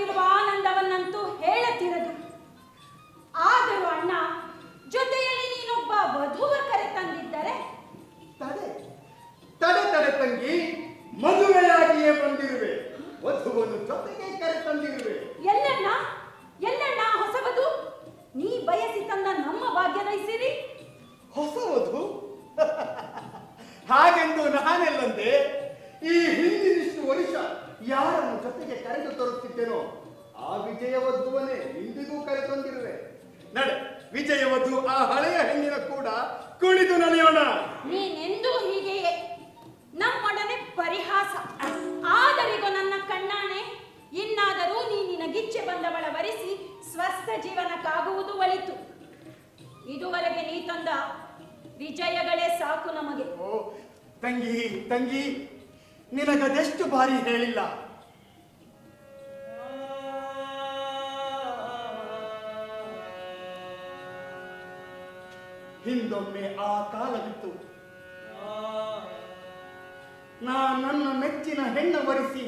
ಉಂಟಾಗುತ್ತಿರುವ ಆನಂದವನ್ನಂತೂ ಹೇಳತಿರದು ಆದರೂ ಅಣ್ಣ ಜೊತೆಯಲ್ಲಿ ನೀನೊಬ್ಬ ವಧುವ ಕರೆತಂದಿದ್ದರೆ ತಡೆ ತಡೆ ತಡೆ ತಂಗಿ ಮದುವೆಯಾಗಿಯೇ ಬಂದಿರುವೆ ವಧುವನ್ನು ಜೊತೆಗೆ ಕರೆ ತಂದಿರುವೆ ಎಲ್ಲಣ್ಣ ಎಲ್ಲಣ್ಣ ಹೊಸವದು ನೀ ಬಯಸಿ ತಂದ ನಮ್ಮ ಭಾಗ್ಯದೈಸಿರಿ ಹೊಸ ವಧು ಹಾಗೆಂದು ನಾನೆಲ್ಲಂದೆ ಈ ಹಿಂದಿನಿಷ್ಟು ವರ್ಷ ಯಾರನ್ನು ಜೊತೆಗೆ ಕರೆದು ತರುತ್ತಿದ್ದೇನೋ ಆ ವಿಜಯ ವಧುವನ್ನೇ ಇಂದಿಗೂ ಕರೆತಂದಿರುವೆ ನಡೆ ವಿಜಯ ವಧು ಆ ಹಳೆಯ ಹೆಣ್ಣಿನ ಕೂಡ ಕುಳಿತು ನಡೆಯೋಣ ನೀನೆಂದೂ ಹೀಗೆಯೇ ನಮ್ಮೊಡನೆ ಪರಿಹಾಸ ಆದರಿಗೂ ನನ್ನ ಕಣ್ಣಾಣೆ ಇನ್ನಾದರೂ ನೀ ನಿನಗಿಚ್ಛೆ ಬಂದವಳ ವರಿಸಿ ಸ್ವಸ್ಥ ಜೀವನಕ್ಕಾಗುವುದು ಒಳಿತು ಇದುವರೆಗೆ ನೀ ತಂದ ವಿಜಯಗಳೇ ಸಾಕು ನಮಗೆ ಓ ತಂಗಿ ತಂಗಿ ನಿನಗದೆಷ್ಟು ಬಾರಿ ಹೇಳಿಲ್ಲ ಹಿಂದೊಮ್ಮೆ ಆ ಕಾಲವಿತ್ತು ನಾ ನನ್ನ ಮೆಚ್ಚಿನ ಹೆಣ್ಣ ವರಿಸಿ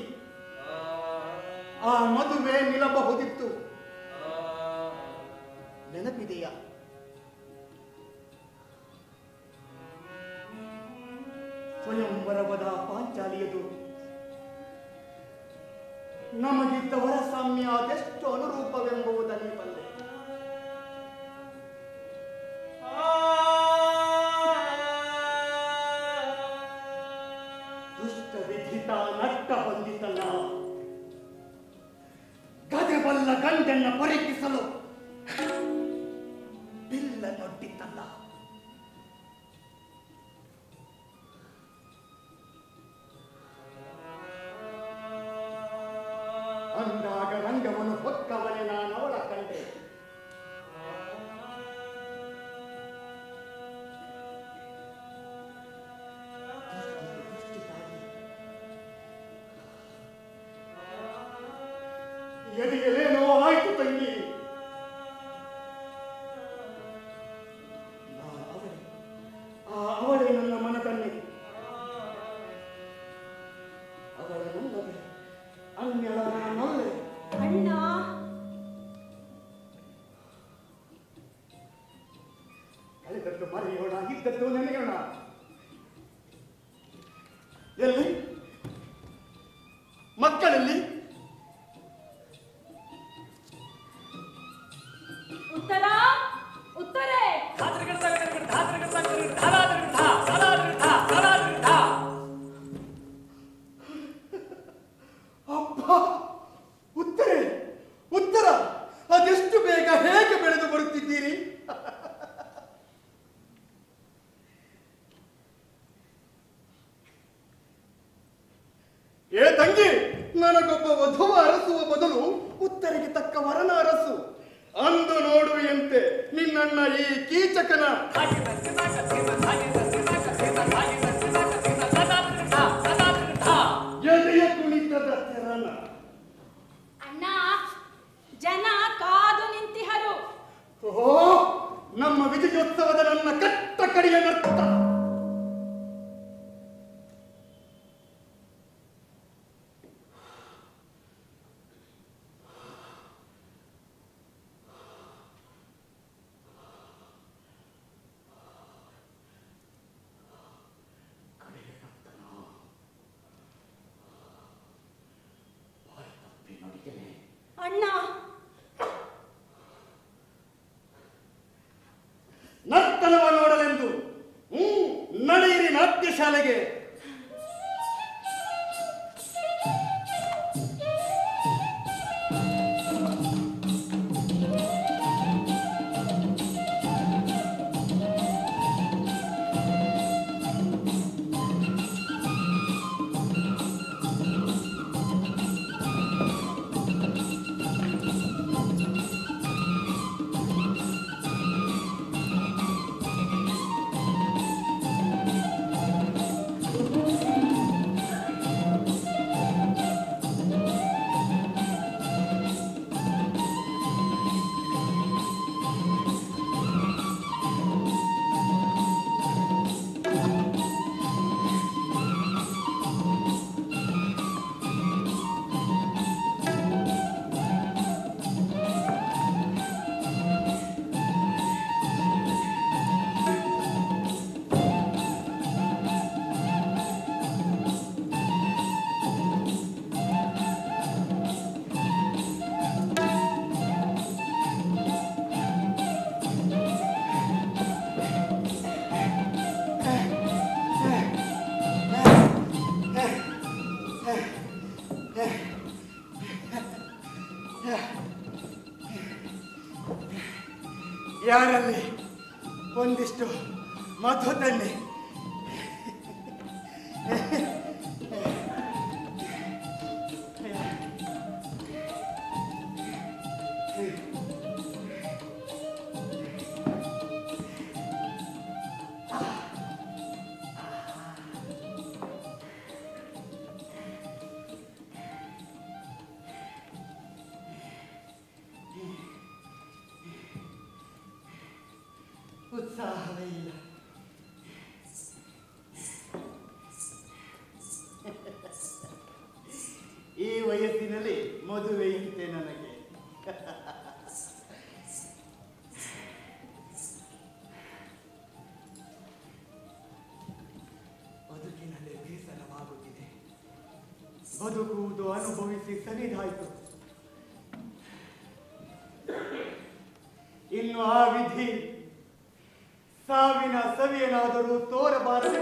ಆ ಮದುವೆ ನಿಲ್ಲಬಹುದಿತ್ತು ನೆನಪಿದೆಯಾ ಸ್ವಯಂವರವದ ಪಾಂಚಾಲಿಯದು ನಮಗಿದ್ದ ವರಸಾಮ್ಯ ಅದೆಷ್ಟು ಅನುರೂಪವೆಂಬುದನ್ನೇ ಬಲ್ಲೆ ದುಷ್ಟ ವಿಧಿತ ನಟ್ಟ ಬಂದಿತಲ್ಲ ಗದೆ ಬಲ್ಲ ಗಂಡನ್ನ ಪರೀಕ್ಷಿಸಲು ಬಿಲ್ಲ ನೊಡ್ಡಿತಲ್ಲ ಅಂದಾಗ ರಂಗವನ್ನು ಹೊಕ್ಕವನೆ ನಾನು ಅವಳ ಕಂಡೆ ಎದೆಯಲೇನೋ ಆಯ್ತು ತಂಗಿ ನಾ ಅವಳೇ ಆ ಅವಳೇ ನನ್ನ ಮನದನ್ನೇ ಅವಳ ನನ್ನದೇ ಅನ್ಯಳ ನನ್ನಲ್ಲೇ ಅಣ್ಣ ಕಳೆದದ್ದು ಮರೆಯೋಣ ಇದ್ದದ್ದು ನೆನೆಯೋಣ ಎಲ್ಲಿ ಮಕ್ಕಳಲ್ಲಿ ಉತ್ತರ ಉತ್ತರೇ ಅಪ್ಪ ಉತ್ತರ ಉತ್ತರ ಅದೆಷ್ಟು ಬೇಗ ಹೇಗೆ ಬೆಳೆದು ಬರುತ್ತಿದ್ದೀರಿ ಏ ತಂಗಿ ನನಗೊಬ್ಬ ವಧುವ ಅರಸುವ ಬದಲು ಉತ್ತರಿಗೆ ತಕ್ಕ ವರನ ಅರಸು ಅಂದು ನೋಡುವೆಯಂತೆ ನಿನ್ನಣ್ಣ ಈ ಕೀಚಕನ ಎದೆಯ ಕುಣಿತದ ತೆರನ ಅಣ್ಣ ಜನ ಕಾದು ನಿಂತಿಹರು ಓ ನಮ್ಮ ವಿಜಯೋತ್ಸವದ ನನ್ನ ಕಟ್ಟ ಕಡೆಯ ನರ್ತ ಕಡೆಯ ನರ್ತನ. ಬಾಯಿ ತಪ್ಪಿ ನುಡಿಗೆನೆ. ಅಣ್ಣ ನರ್ತನವ ನೋಡಲೆಂದು ಹ್ಮ್ ನಡೆಯಿರಿ ನಾಟ್ಯ ಶಾಲೆಗೆ ಯಾರಲ್ಲಿ ಒಂದಿಷ್ಟು ಮಧು ತನ್ನಿ ಉತ್ಸಾಹವೇ ಇಲ್ಲ ಈ ವಯಸ್ಸಿನಲ್ಲಿ ಮದುವೆಯಂತೆ ನನಗೆ ಬದುಕಿನಲ್ಲಿ ಬೇಸರವಾಗುತ್ತಿದೆ ಬದುಕುವುದು ಅನುಭವಿಸಿ ಸರಿದಾಯಿತು ಇನ್ನು ಆ ವಿಧಿ ಸಾವಿನ ಸವಿಯನಾದರೂ ತೋರಬಾರದು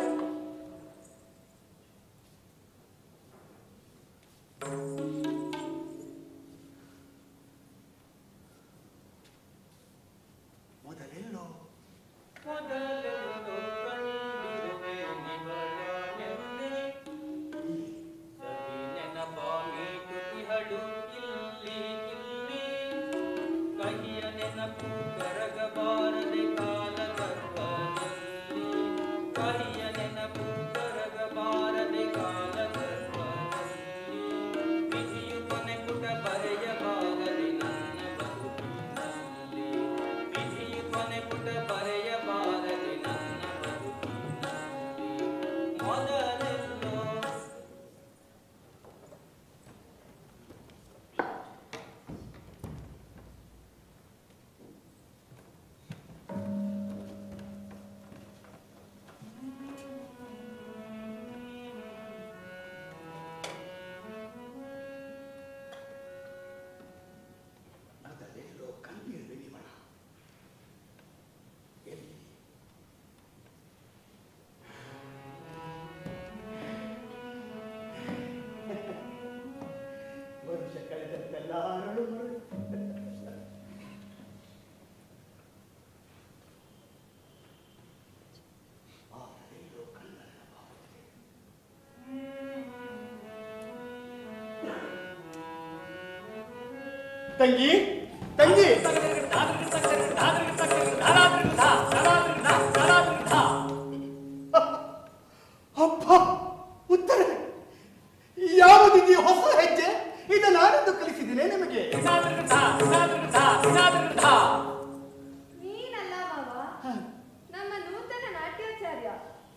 ಮೊದಲೆಲ್ಲೋ ಮೊದಲೆಂದು ಕಂಡಿರುವೆ ನಿವಳನೆಂದೆ. ಸವಿ ನೆನಪಾಗಿ ತುಟಿಹಳು ಇಲ್ಲಿ ಇಲ್ಲಿ. ಕಹಿಯ ನೆನಪು ಕರಗಬಾರದೆ ಕಾಲ ಗರ್ಭದಲ್ಲಿ. ಕಹಿಯ ನೆನಪು ಕರಗಬಾರದೆ ಕಾಲ ಗರ್ಭದಲ್ಲಿ. ವಿಧಿಯು ಕೊನೆ ಪುಟ ಬರೆಯಬಾರದೆ ನನ್ನ ಬದುಕಿನಲ್ಲಿ. ವಿಧಿಯು ಕೊನೆ ಪುಟ ಬರೆಯಬಾರದೆ ನನ್ನ ಬದುಕಿನಲ್ಲಿ. ಮೊದಲೆಲ್ಲೋ ಮೊದಲೆಲ್ಲೋ ಕಂಡಿರುವೆ ನಿಮಣ ಎಲ್ಲಿ ವರುಷ ಕಳೆದಂತೆಲ್ಲ ಅರಳು ಮರಳು ಆದರೆಲ್ಲೋ ಕಣ್ಣನ್ನ ಬಾವುದೆ ತಂಗಿ ತಂಗಿ ಅಪ್ಪ ಉತ್ತರ ಯಾವುದಿದೆಯೋ ಹೊಸ ಹೆಜ್ಜೆ ಇದು ನಾನೆಂದು ಕಲಿಸಿದ್ದೇನೆ ನಿಮಗೆ ನೀನಲ್ಲ ಮಾವ ನಮ್ಮ ನೂತನ ನಾಟ್ಯಾಚಾರ್ಯ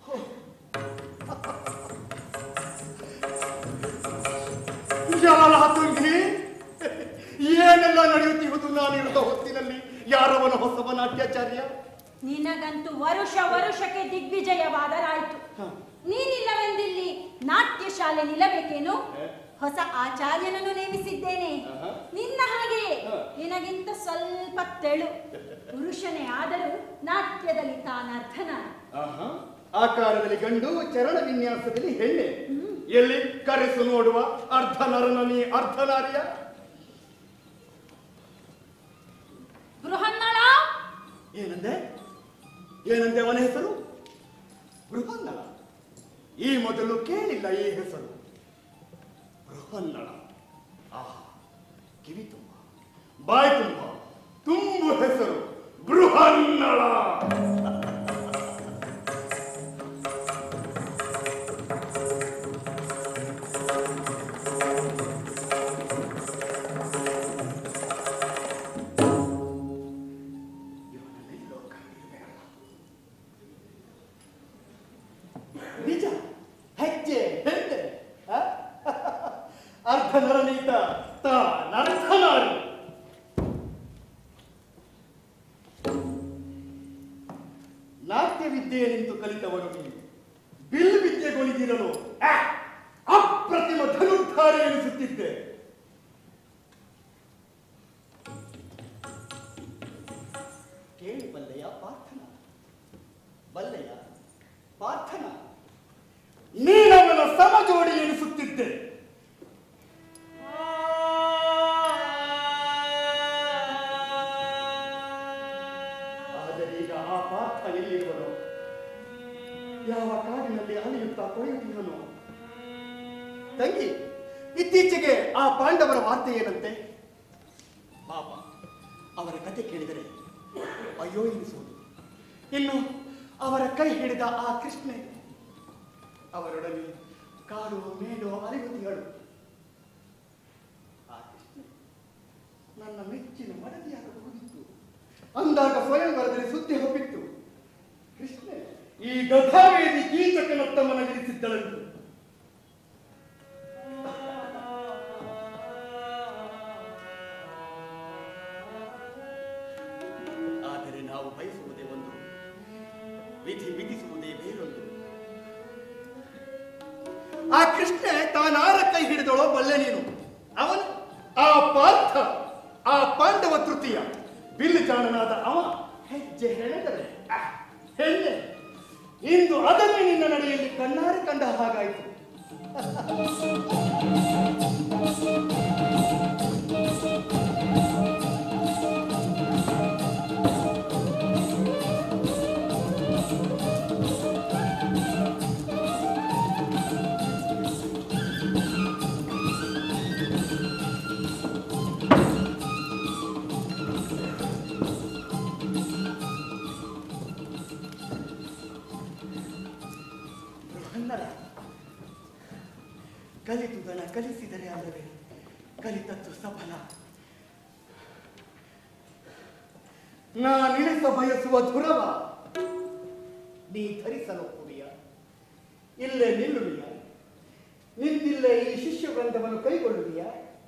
ಯಾರ ತುಂಗಿ ಏನೆಲ್ಲ ನಡೆಯುತ್ತಿರುವುದು ನಾನಿರುವ ಹೊತ್ತಿನಲ್ಲಿ ಯಾರವನ ಹೊಸವ ನಾಟ್ಯಾಚಾರ್ಯ ನಿನಗಂತೂ ವರುಷ ವರುಷಕ್ಕೆ ದಿಗ್ವಿಜಯವಾದರಾಯ್ತು ಹ. ನೀನಿಲ್ಲವೆಂದಿಲ್ಲಿ ನಾಟ್ಯ ಶಾಲೆ ನಿಲ್ಲಬೇಕೇನು ಹ. ಹೊಸ ಆಚಾರ್ಯನನ್ನು ನೇಮಿಸಿದ್ದೇನೆ ಆಹಾ. ನಿನ್ನ ಹಾಗೆಯೇ ಹ. ನಿನಗಿಂತ ಸ್ವಲ್ಪ ತೆಳು ಪುರುಷನೇ ಆದರೂ ನಾಟ್ಯದಲ್ಲಿ ತಾನರ್ಥನ ಆಹಾ. ಆಕಾರದಲ್ಲಿ ಗಂಡು ಚರಣ ವಿನ್ಯಾಸದಲ್ಲಿ ಹೆಣ್ಣೆ ಎಲ್ಲಿ ಕರೆಸು ನೋಡುವ ಅರ್ಧ ನರನ ನೀ ಅರ್ಧ ನಾರ್ಯ ಬೃಹನ್ನಳ ಏನಂದೆ ಏನಂದೆ ಅವನ ಹೆಸರು ಬೃಹನ್ನಳ ಈ ಮೊದಲು ಕೇಳಿಲ್ಲ ಈ ಹೆಸರು ಬೃಹನ್ನಳ ಆಹಾ ಕಿವಿ ತುಂಬ ಬಾಯಿ ತುಂಬ ತುಂಬು ಹೆಸರು ಬೃಹನ್ನಳ ಇವನನ್ನೆಲ್ಲೋ ಕಂಡಿರುವೆನಲ್ಲ. ನಿಜ ಹೆಜ್ಜೆ ಹೆಜ್ಜೆ ಆ? ಅರ್ಧ ನರನೀತ ತಾ ನರ್ಥ ನಾರಿ ನಾಟ್ಯ ವಿದ್ಯೆಯನ್ನೆಂದು ಕಲಿತವನು ನೀನು ಬಿಲ್ ವಿದ್ಯೆಗೊಲಿದಿರಲು ಆ, ಅಪ್ರತಿಮ ಧನುರ್ಧಾರೆ ಎನಿಸುತ್ತಿದ್ದೆ ಕೇಳಿ ಬಲ್ಲೆಯ ಪಾರ್ಥನ ಬಲ್ಲೆಯ ಪಾರ್ಥನ ನೀನವನ ಸಮಜೋಡಿ ಎನಿಸುತ್ತಿದ್ದೆ ಆ ಅಲಿಯುತ್ತಾ ಕೊಳೆಯುತ್ತಿದ್ದನು ತಂಗಿ ಇತ್ತೀಚೆಗೆ ಆ ಪಾಂಡವರ ವಾರ್ತೆ ಏನಂತೆ ಪಾಪ ಅವರ ಕತೆ ಕೇಳಿದರೆ ಅಯ್ಯೋ ಎನಿಸುವುದು ಇನ್ನು ಅವರ ಕೈ ಹಿಡಿದ ಆ ಕೃಷ್ಣೆ ಅವರೊಡನೆ ಕಾಡು ಮೇಡು ಅಲಿಯುತ್ತಿಗಳು ಆ ಕೃಷ್ಣೆ ನನ್ನ ಮೆಚ್ಚಿನ ಮಡದಿಯಾಗಬಹುದಿತ್ತು ಅಂದಾಗ ಸ್ವಯಂವರದಲ್ಲಿ ಸುದ್ದಿ ಹಬ್ಬಿತ್ತು ಕೃಷ್ಣೆ ಈ ಗದಾವೇದಿ ಕೀಚಕನತ್ತ ಮನವಿರಿಸಿದ್ದಳಂದು ಆದರೆ ನಾವು ಬಯಸುವುದೇ ಒಂದು ವಿಧಿ ವಿಧಿಸುವುದೇ ಬೇರೊಂದು ಆ ಕೃಷ್ಣೆ ತಾನಾರ ಕೈ ಹಿಡಿದಳೋ ಬಲ್ಲೆ ನೀನು ಅವನು ಆ ಪಾರ್ಥ ಆ ಪಾಂಡವ ತೃತೀಯ ಬಿಲ್ಲು ಚಾಣನಾದ ಅವ ಹೆಜ್ಜೆ ಹೆಣೆದರೆ ಆ, ಹೆಣ್ಣೆ ಇಂದು ಅದನ್ನೇ ನಿನ್ನ ನಡೆಯಲ್ಲಿ ಕಣ್ಣಾರೆ ಕಂಡ ಹಾಗಾಯಿತು ಬೃಹನ್ನರ ಕಲಿತುದನ ಕಲಿಸಿದರೆ ಅಲ್ಲವೇ ಕಲಿತದ್ದು ಸಫಲ ನಾ ನಿಲ್ಲಿಸ ಬಯಸುವ ದುರವ ನೀ ಧರಿಸಲೊಪ್ಪುವಿಯ ಇಲ್ಲೇ ನಿಲ್ಲುವಿಯ ನಿಂತಿಲ್ಲೇ ಈ ಶಿಷ್ಯ ವೃಂದವನ್ನು ಕೈಗೊಳ್ಳುವಿಯ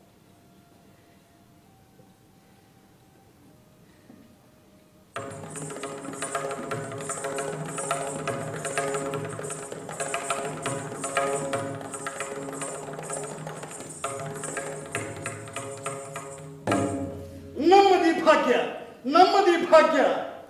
ನಮ್ಮದಿ ಭಾಗ್ಯ ನಮ್ಮದಿ ಭಾಗ್ಯ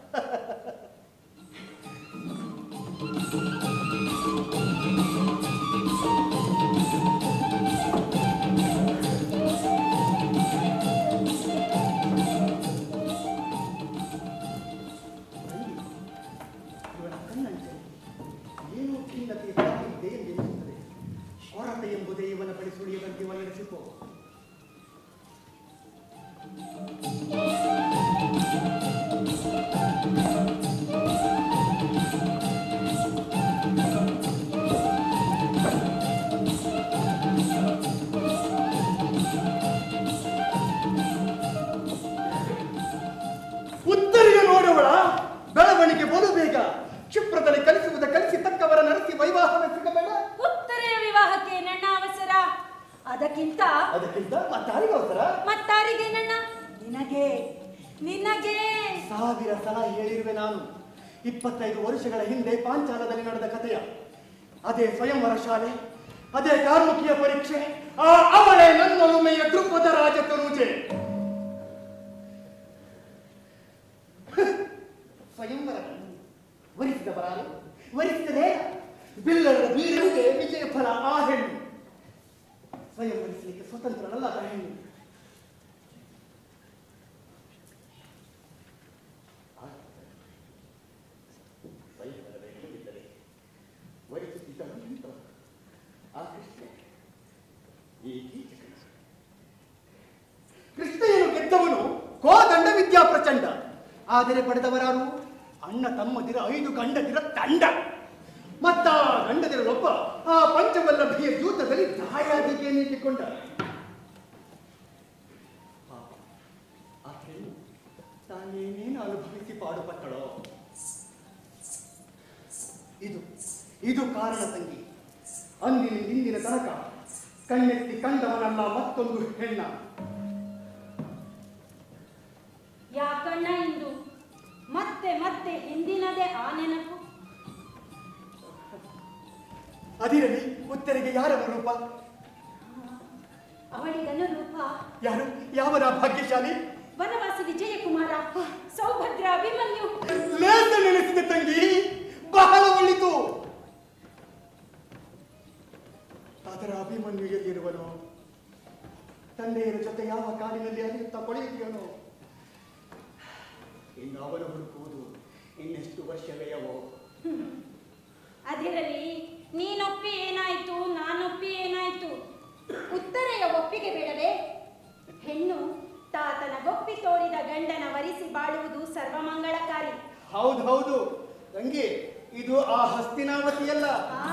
ಇವನ ಕಣ್ಣಂಚೆ ಏನೋ ಖಿನ್ನತೆ ಇದೆ ಎಂದೆನಿಸುತ್ತದೆ ಕೊರತೆ ಎಂಬುದೇ ಇವನ ಬಳಿ ಸುಳಿಯದಂತೆ ಒಳಗಿಸಿಕೋ ಉತ್ತರಿಗೆ ನೋಡುವಳ ಬೆಳವಣಿಗೆ ಬಲು ಬೇಗ ಕ್ಷಿಪ್ರದಲ್ಲಿ ಕಲಿಸುವುದ ಕಲಿಸಿ ತಕ್ಕವರ ನಡೆಸಿ ವೈವಾಹವೇ ಸಿಗಬೇಡ ಉತ್ತರೆಯ ವಿವಾಹಕ್ಕೆ ನನ್ನ ಅವಸರ ಅದಕ್ಕಿಂತ ಅದಕ್ಕಿಂತ ಮತ್ತಾರಿಗೆ ಅವಸರ ಮತ್ತಾರಿಗೆ ನನ್ನ ನಿನಗೆ ನಿನಗೆ ಸಾವಿರ ಸಲ ಹೇಳಿರುವೆ ನಾನು ಇಪ್ಪತ್ತೈದು ವರ್ಷಗಳ ಹಿಂದೆ ಪಾಂಚಾಲದಲ್ಲಿ ನಡೆದ ಕಥೆಯ ಅದೇ ಸ್ವಯಂವರ ಶಾಲೆ ಅದೇ ಕಾರ್ಮುಕಿಯ ಪರೀಕ್ಷೆ ಆ ಅವಳೇ ನನ್ನೊಲುಮೆಯ ದೃಪದ ರಾಜತನುಜೆ ಸ್ವಯಂವರ ವರಿಸಿದವರಾರು ವರಿಸಿದರೆ ಬಿಲ್ಲರದ ಬೀರನಿಗೆ ವಿಜಯ ಫಲ ಆ ಹೆಣ್ಣು ಸ್ವಯಂ ವರಿಸಲಿಕ್ಕೆ ಸ್ವತಂತ್ರನಲ್ಲ ಆ ಹೆಣ್ಣು ಸ್ವಯಂವರವೇ ಹಿಡಿದಿದ್ದರೆ ವರಿಸುತ್ತಿದ್ದ ನಿಂತ ಆ ಕೃಷ್ಣ ಈ ಕೀಚಕನ ಕೃಷ್ಣೆಯನ್ನು ಗೆದ್ದವನು ಕೋದಂಡ ವಿದ್ಯಾ ಪ್ರಚಂಡ ಆದರೆ ಪಡೆದವರಾರು ಅಣ್ಣ ತಮ್ಮದಿರ ಐದು ಗಂಡದಿರ ತಂಡ ಮತ್ತ ಆ ಗಂಡದಿರಲೊಬ್ಬ ಆ ಪಂಚವಲ್ಲಭೆಯ ಜೂತದಲ್ಲಿ ದಾಯಾದಿಗೆ ನಿಂತುಕೊಂಡ ಪಾಪ, ಆ ಹೆಣ್ಣು ತಾನೇನೇನು ಅನುಭವಿಸಿ ಪಾಡುಪಟ್ಟಳೋ ಇದು ಇದು ಕಾರಣ ತಂಗಿ ಅಂದಿನ ಇಂದಿನ ತನಕ ಕಣ್ಣೆತ್ತಿ ಕಂಡವನಲ್ಲ ಮತ್ತೊಂದು ಹೆಣ್ಣ ಯಾಕಣ್ಣ ಇಂದು ಮತ್ತೆ ಮತ್ತೆ ಹಿಂದಿನದೇ ಆ ನೆನಪು ಅದಿರಲಿ ಉತ್ತರಿಗೆ ಯಾರ ರೂಪ ಅವಳಿಗನು ರೂಪ ಯಾರು ಯಾವನ ಭಾಗ್ಯಶಾಲಿ ವನವಾಸಿ ವಿಜಯಕುಮಾರ ಸೌಭದ್ರ ಅಭಿಮನ್ಯು ಲೇಸ ನೆನೆಸಿದ ತಂಗಿ ಬಹಳ ಒಳ್ಳಿತು ಅದರ ಅಭಿಮನ್ಯು ಎಲ್ಲಿರುವನು ತಂದೆಯರ ಜೊತೆ ಯಾವ ಕಾಲಿನಲ್ಲಿ ಅಲಿಯುತ್ತಾ ಕೊಳೆಯುತ್ತೀಯನೋ ಇನ್ನು ಅವನು ಹುಡುಕುವುದು ಇನ್ನೆಷ್ಟು ವರ್ಷ ವ್ಯಯವೋ ಅದಿರಲಿ ನೀನೊಪ್ಪಿ ಏನಾಯ್ತು ನಾನೊಪ್ಪಿ ಏನಾಯ್ತು ಉತ್ತರೆಯ ಒಪ್ಪಿಗೆ ಬೇಡವೇ ಹೆಣ್ಣು ತಾತನ ಗೊಪ್ಪಿ ತೋರಿದ ಗಂಡನ ವರಿಸಿ ಬಾಳುವುದು ಸರ್ವಮಂಗಳಕಾರಿ ಹೌದು ಹೌದು ತಂಗಿ ಇದು ಆ ಹಸ್ತಿನಾವತಿಯಲ್ಲ ಆ,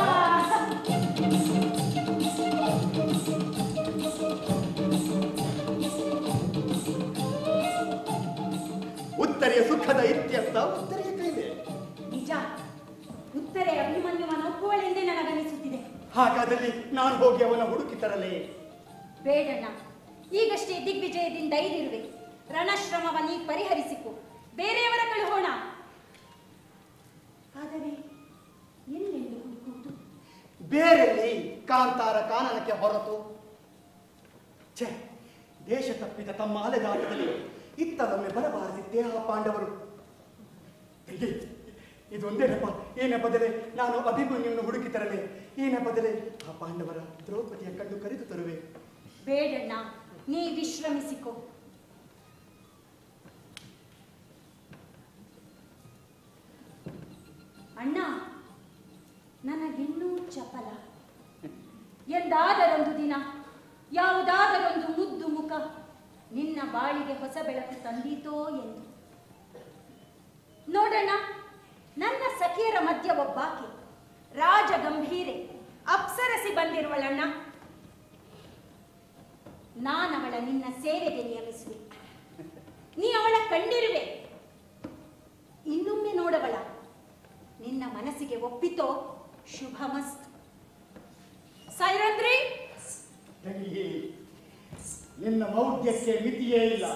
ಉತ್ತರೆಯ ಸುಖದ ಇತ್ಯರ್ಥ ಉತ್ತರೆಯ ಕೈಲೆ ನಿಜ ಉತ್ತರೆ ಅಭಿಮನ್ಯುವನ ಒಪ್ಪುವಳೆಂದೇ ನನಗನಿಸುತ್ತಿದೆ ಹಾಗಾದಲ್ಲಿ ನಾನು ಹೋಗಿ ಅವನ ಹುಡುಕಿ ತರಲೇ ಬೇಡಣ್ಣ ಈಗಷ್ಟೇ ದಿಗ್ವಿಜಯದಿಂದ ಇದಿರುವೆ ರಣಶ್ರಮವನ್ನೀ ಪರಿಹರಿಸಿಕೊ ಬೇರೆಯವರ ಕಳುಹೋಣ ಆದರೆ ಎಲ್ಲೆಂದು ಹುಡುಕುವುದು ಬೇರೆಲ್ಲಿ ಕಾಂತಾರ ಕಾನನಕ್ಕೆ ಹೊರತು ಛೆ ದೇಶ ತಪ್ಪಿದ ತಮ್ಮ ಅಲೆದಾಟದಲ್ಲಿ ಇತ್ತಲೊಮ್ಮೆ ಬರಬಾರದಿತ್ತೇ ಆ ಪಾಂಡವರು ತಂಗಿ ಇದೊಂದೇ ನೆಪ ಈ ನೆಪದಲ್ಲಿ ನಾನು ಅಭಿಮನ್ಯುವನ್ನು ಹುಡುಕಿ ತರಲೆ ಈ ನೆಪದಲ್ಲಿ ಆ ಪಾಂಡವರ ದ್ರೌಪದಿಯ ಕಣ್ಣು ಕರೆದು ತರುವೆ ಬೇಡಣ್ಣ ನೀ ವಿಶ್ರಮಿಸಿಕೊ ಅಣ್ಣ ನನಗಿನ್ನೂ ಚಪಲ ಎಂದಾದರೊಂದು ದಿನ ಯಾವುದಾದರೊಂದು ಮುದ್ದು ಮುಖ ನಿನ್ನ ಬಾಳಿಗೆ ಹೊಸ ಬೆಳಕು ತಂದೀತೋ ಎಂದು ನೋಡೋಣ ನನ್ನ ಸಖಿಯರ ಮಧ್ಯ ಒಬ್ಬಾಕೆ ರಾಜ ಗಂಭೀರೆ ಅಪ್ಸರಸಿ ಬಂದಿರುವಳಣ್ಣ ನಾನವಳ ನಿನ್ನ ಸೇವೆಗೆ ನಿಯಮಿಸುವೆ ನೀ ಅವಳ ಕಂಡಿರುವೆ ಇನ್ನೊಮ್ಮೆ ನೋಡವಳ ನಿನ್ನ ಮನಸ್ಸಿಗೆ ಒಪ್ಪಿತೋ ಶುಭಮಸ್ತು ಸೈರಂದ್ರಿ ತಂಗಿ ನಿನ್ನ ಮೌಢ್ಯಕ್ಕೆ ಮಿತಿಯೇ ಇಲ್ಲ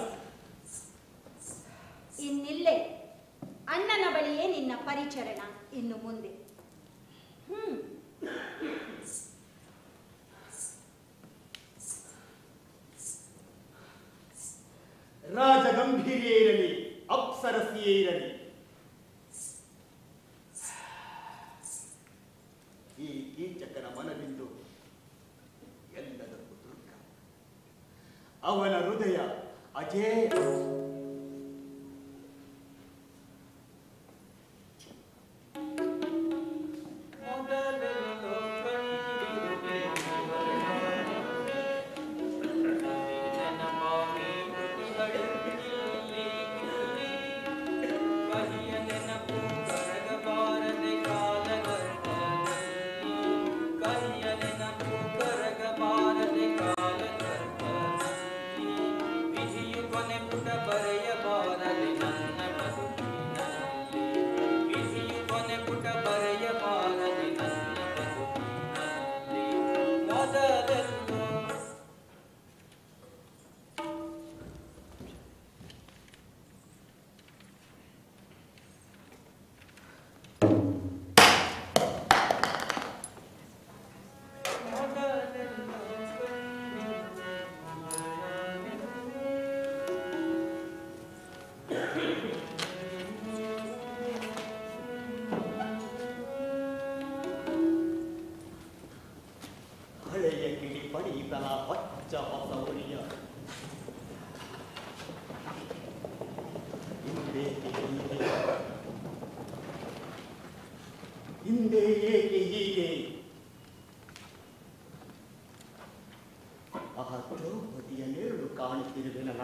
ಇನ್ನಿಲ್ಲೇ ಅಣ್ಣನ ಬಳಿಯೇ ನಿನ್ನ ಪರಿಚರಣ ಇನ್ನು ಮುಂದೆ ಹ್ಮ್ ರಾಜ ಗಂಭೀರಿಯೇ ಇರಲಿ ಅಪ್ಸರಸಿಯೇ ಇರಲಿ ಈ ಕೀಚಕನ ಮನಬಿಂದು ಎಲ್ಲದಕ್ಕೂ ದುರ್ಗ ಅವನ ಹೃದಯ ಅಜೇಯ ಮೊದಲೆಲ್ಲೋ ಕಂಡಿರುವೆ ನೆನಪಾಗಿ ತುಟಿಗಳು ಇಲ್ಲಿ ಇಲ್ಲಿ ಕಹಿಯ ನೆನಪು ಕರಗಬಾರದೆ ಕಾಲಗರ್ಭದಲ್ಲಿ ಕಹಿಯ ನೆನಪು ಕರಗಬಾರದೆ ಕಾಲಗರ್ಭದಲ್ಲಿ ವಿಧಿಯು ಕೊನೆ ಪುಟ ಬರೆಯಬಾರದೆ ನನ್ನ ಬದುಕಿನಲ್ಲಿ ವಿಧಿಯು ಕೊನೆ ಪುಟ ಬರೆಯಬಾರದೆ ನನ್ನ ಬದುಕಿನಲ್ಲಿ ಮೊದಲೆಲ್ಲೋ ಮೊದಲೆಲ್ಲೋ ಹಳೆಯ ಗಿಳಿ ಪಡೀತಲ ಹೊಚ್ಚ ಹೊಸ ಉರಿಯ ಹಿಂದೇಕೆ ಹೀಗೆ ಹಿಂದೆ ಏಕೆ ಹೀಗೆ ಆ ದ್ರೌಪದಿಯ ನೆರಳು ಕಾಣುತ್ತಿರುವೆ ನನ್ನ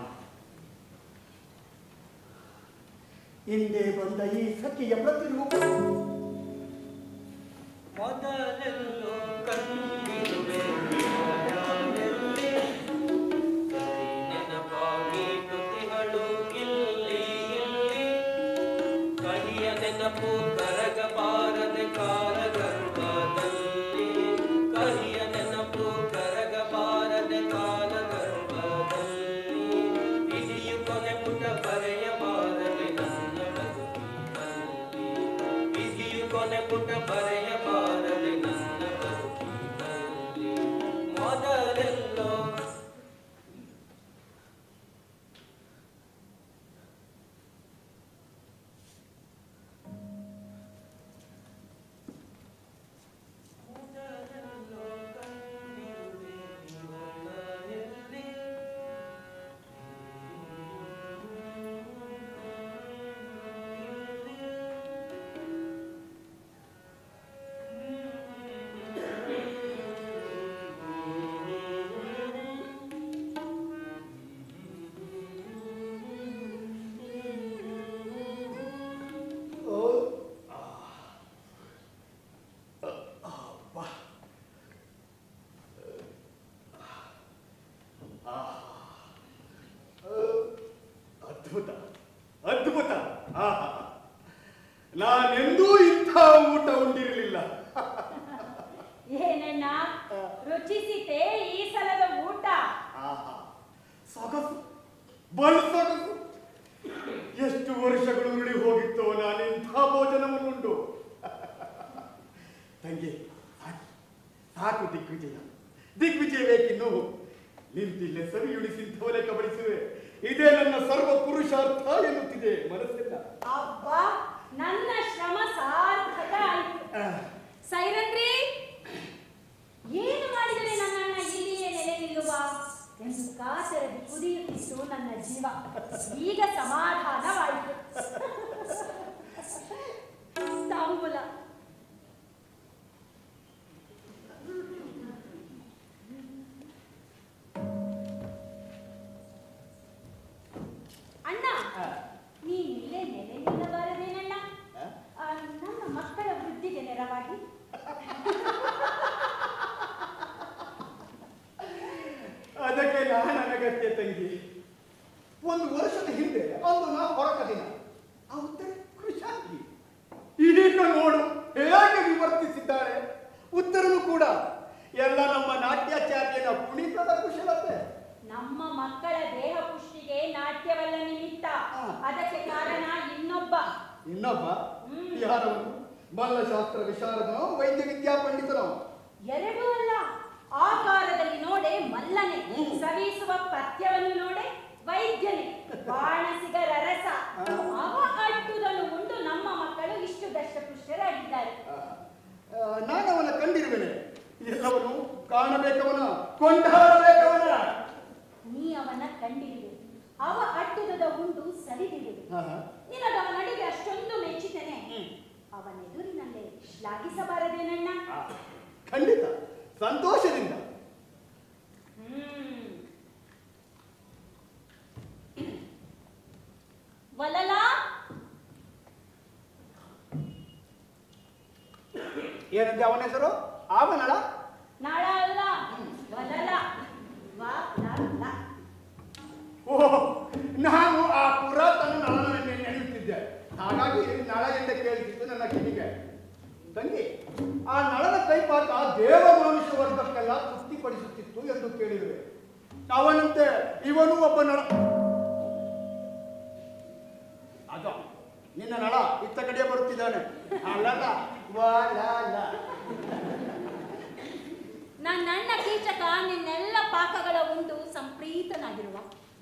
ಹಿಂದೆ ಬಂದ ಈ ಸಖಿಯ ಪ್ರತಿರೂಪ ಮೊದಲೆಲ್ಲೋ ಕಂಡಿರುವೆ ಯಾರೆಲ್ಲಿ? ಕೈ ನೆನಪಾಗಿ ತುಟಿಗಳು ಇಲ್ಲಿ ಇಲ್ಲಿ ಕಹಿಯ ನೆನಪು ಕರಗಬಾರದೆ ಕಾಲಗರ್ಭದಲ್ಲಿ ಕಹಿಯ ನೆನಪು ಕರಗಬಾರದೆ ಕಾಲಗರ್ಭದಲ್ಲಿ ವಿಧಿಯು ಕೊನೆ ಪುಟ ಬರೆಯಬಾರದೆ ನನ್ನ ಬದುಕಿನಲ್ಲಿ ವಿಧಿಯು ಕೊನೆ ಪುಟ ಬರೆಯಬಾರದೆ ನನ್ನ ಬದುಕಿನಲ್ಲಿ ಮೊದಲೆಲ್ಲೋ ಅದ್ಭುತ ಅದ್ಭುತ ಆಹಾ ನಾನೆಂದೂ ಇಂಥ ಊಟ ಉಂಡಿರಲಿಲ್ಲ ಏನಣ್ಣ ರುಚಿಸಿತೆ ಈ ಸಲದ ಊಟ ಆಹಾ ಸೊಗಸು ಬಲು ಸೊಗಸು ಎಷ್ಟು ವರ್ಷಗಳು ಉರುಳಿ ಹೋಗಿತ್ತೋ ನಾನಿಂಥ ಭೋಜನವನ್ನುಂಡು ತಂಗಿ ಸಾಕು ಸಾಕು ದಿಗ್ವಿಜಯ ದಿಗ್ವಿಜಯ ಬೇಕಿನ್ನು ನಿಂತಿಲ್ಲ ಸರಿ ಉಳಿಸಿಂಥವನೇ ಕಬಳಿಸುವೆ ಇದೇ ನನ್ನ ಸರ್ವ ಪುರುಷಾರ್ಥ ಎನ್ನುತ್ತಿದೆ ಮನಸ್ಸಿಲ್ಲ ಅಬ್ಬಾ ನನ್ನ ಶ್ರಮ ಸಾರ್ಥಕ ಆಯ್ತು ಸೈರಂದ್ರಿ ಏನು ಮಾಡಿದರೆ ನನ್ನ ಅಣ್ಣ ಇಲ್ಲಿಯೇ ನೆಲೆ ನಿಲ್ಲುವ ಎಂದು ಕಾಸರದಿ ಕುದಿಯುತ್ತಿತ್ತು ನನ್ನ ಜೀವ ಈಗ ಸಮಾಧಾನವಾಯಿತು ತಾಂಬೂಲ ಅಣ್ಣ ನೀನ್ ಇಲ್ಲೇ ನೆಲೆ ನಿಲ್ಲಬಾರದೇನಣ್ಣ ಆ, ನನ್ನ ಮಕ್ಕಳ ವೃದ್ಧಿಗೆ ನೆರವಾಗಿ ಅದಕ್ಕೆ ನಾನು ಅನಗತ್ಯ ತಂಗಿ ಒಂದು ವರ್ಷದ ಹಿಂದೆ ಒಂದು ನಾ ಹೊರಟ ದಿನ ಅವತ್ತೇ ಕೃಷಾಂಗಿ ಈಗ ನೋಡು ಹೇಗೆ ವಿವರ್ತಿಸಿದ್ದಾಳೆ ಉತ್ತರನು ಕೂಡ ಎಲ್ಲ ನಮ್ಮ ನಾಟ್ಯಾಚಾರ್ಯನ ಕುಣಿತದ ಕುಶಲತೆ ನಮ್ಮ ಮಕ್ಕಳ ದೇಹ ಪುಷ್ಟಿಗೆ ನಾಟ್ಯವಲ್ಲ ನಿಮಿತ್ತ ಆ. ಅದಕ್ಕೆ ಕಾರಣ ಇನ್ನೊಬ್ಬ ಇನ್ನೊಬ್ಬ ಹ್ಮ್. ಯಾರವನು ಮಲ್ಲಶಾಸ್ತ್ರ ವಿಶಾರದನೋ ವೈದ್ಯ ವಿದ್ಯಾ ಪಂಡಿತನೋ ಎರಡೂ ಅಲ್ಲ ಆಕಾರದಲ್ಲಿ ನೋಡೆ ಮಲ್ಲನೆ ಹ್ಮ್. ಸವಿಸುವ ಪಥ್ಯವನ್ನು ನೋಡೆ ವೈದ್ಯನೇ ಬಾಣಸಿಗರ ರಸ ಆ. ಅವ ಅಟ್ಟುದನ್ನು ಉಂಡು ನಮ್ಮ ಮಕ್ಕಳು ಇಷ್ಟು ದಷ್ಟಪುಷ್ಟರಾಗಿದ್ದಾರೆ ನಾನು ಅವನ ಕಂಡಿರುವೆನೆ ಎಲ್ಲವನು ಕಾಣಬೇಕವನ ಕೊಂಡಾಡಬೇಕವನ ನೀ ಅವನ ಕಂಡಿರುವೆ ಅವ ಅಟ್ಟುದದ ಉಂಡು ಸರಿದಿರುವೆ ಆಹಾ. ನಿನಗ ಅವನಡಿಗೆ ಅಷ್ಟೊಂದು ಮೆಚ್ಚಿದ್ದೇನೆ ಹ್ಮ್. ಅವನೆದುರಿನಲ್ಲೇ ಶ್ಲಾಘಿಸಬಾರದೇನಣ್ಣ ಆ, ಖಂಡಿತ ಸಂತೋಷದಿಂದ ಹ್ಮ್. ವಲಲ ಏನಂತೆ ಅವನ ಹೆಸರು ಅವನಳ ನಾಳ ಅಲ್ಲ ವಲಲ ವಲಲ ಓ ನಾನು ಆ ಪುರಾತನ ನಳನನ್ನೇ ನೆನೆಯುತ್ತಿದ್ದೆ ಹಾಗಾಗಿ ನಳ ಎಂದ ಕೇಳಿಸಿದ್ದು ನನ್ನ ಕಿವಿಗೆ ತಂಗಿ ಆ ನಳನ ಕೈಪಾಕ ದೇವ ಮನುಷ್ಯ ವರ್ಗಕ್ಕೆಲ್ಲ ತೃಪ್ತಿಪಡಿಸುತ್ತಿತ್ತು ಎಂದು ಕೇಳಿರುವೆ ಅವನಂತೆ ಇವನು ಒಬ್ಬ ನಳ ಅದ ನಿನ್ನ ನಳ ಇತ್ತ ಕಡೆ ಬರುತ್ತಿದ್ದಾನೆ ಅಲ್ಲಲ್ಲ ವಾಲಾಲ. ನನ್ನಣ್ಣ ಕೀಚಕ ನಿನ್ನೆಲ್ಲ ಪಾಕಗಳ ಉಂಡು ಸಂಪ್ರೀತನಾಗಿರುವ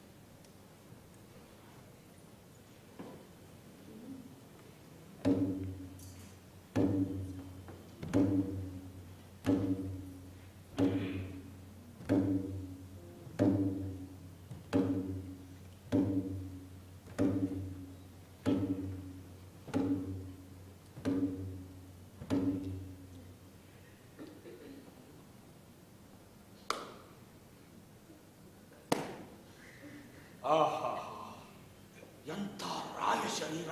ಆಹಾ ಎಂಥ ರಾಯ ಶರೀರ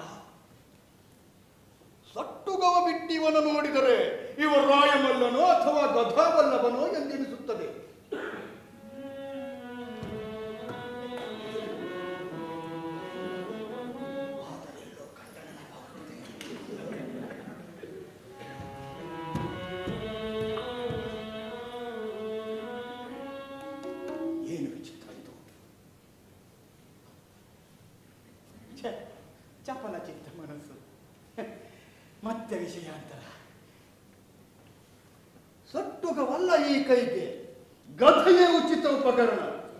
ಸಟ್ಟುಗವ ಬಿಟ್ಟಿವನು ನೋಡಿದರೆ ಇವ ರಾಯಮಲ್ಲನೋ ಅಥವಾ ಗಧಾವಲ್ಲವನೋ ಎಂದೆನಿಸುತ್ತದೆ ಆದರೆಲ್ಲೋ ಕಂಡ ನೆನಪಾಗುತ್ತದೆ. ಏನು ವಿಚಿತ್ರ ಇದು ಛೆ, ಚಪಲ ಚಿತ್ತ ಮನಸ್ಸು ಮತ್ತೆ ವಿಷಯಾಂತರ ಸಟ್ಟುಗವಲ್ಲ ಈ ಕೈಗೆ ಗದೆಯೇ ಉಚಿತ ಉಪಕರಣ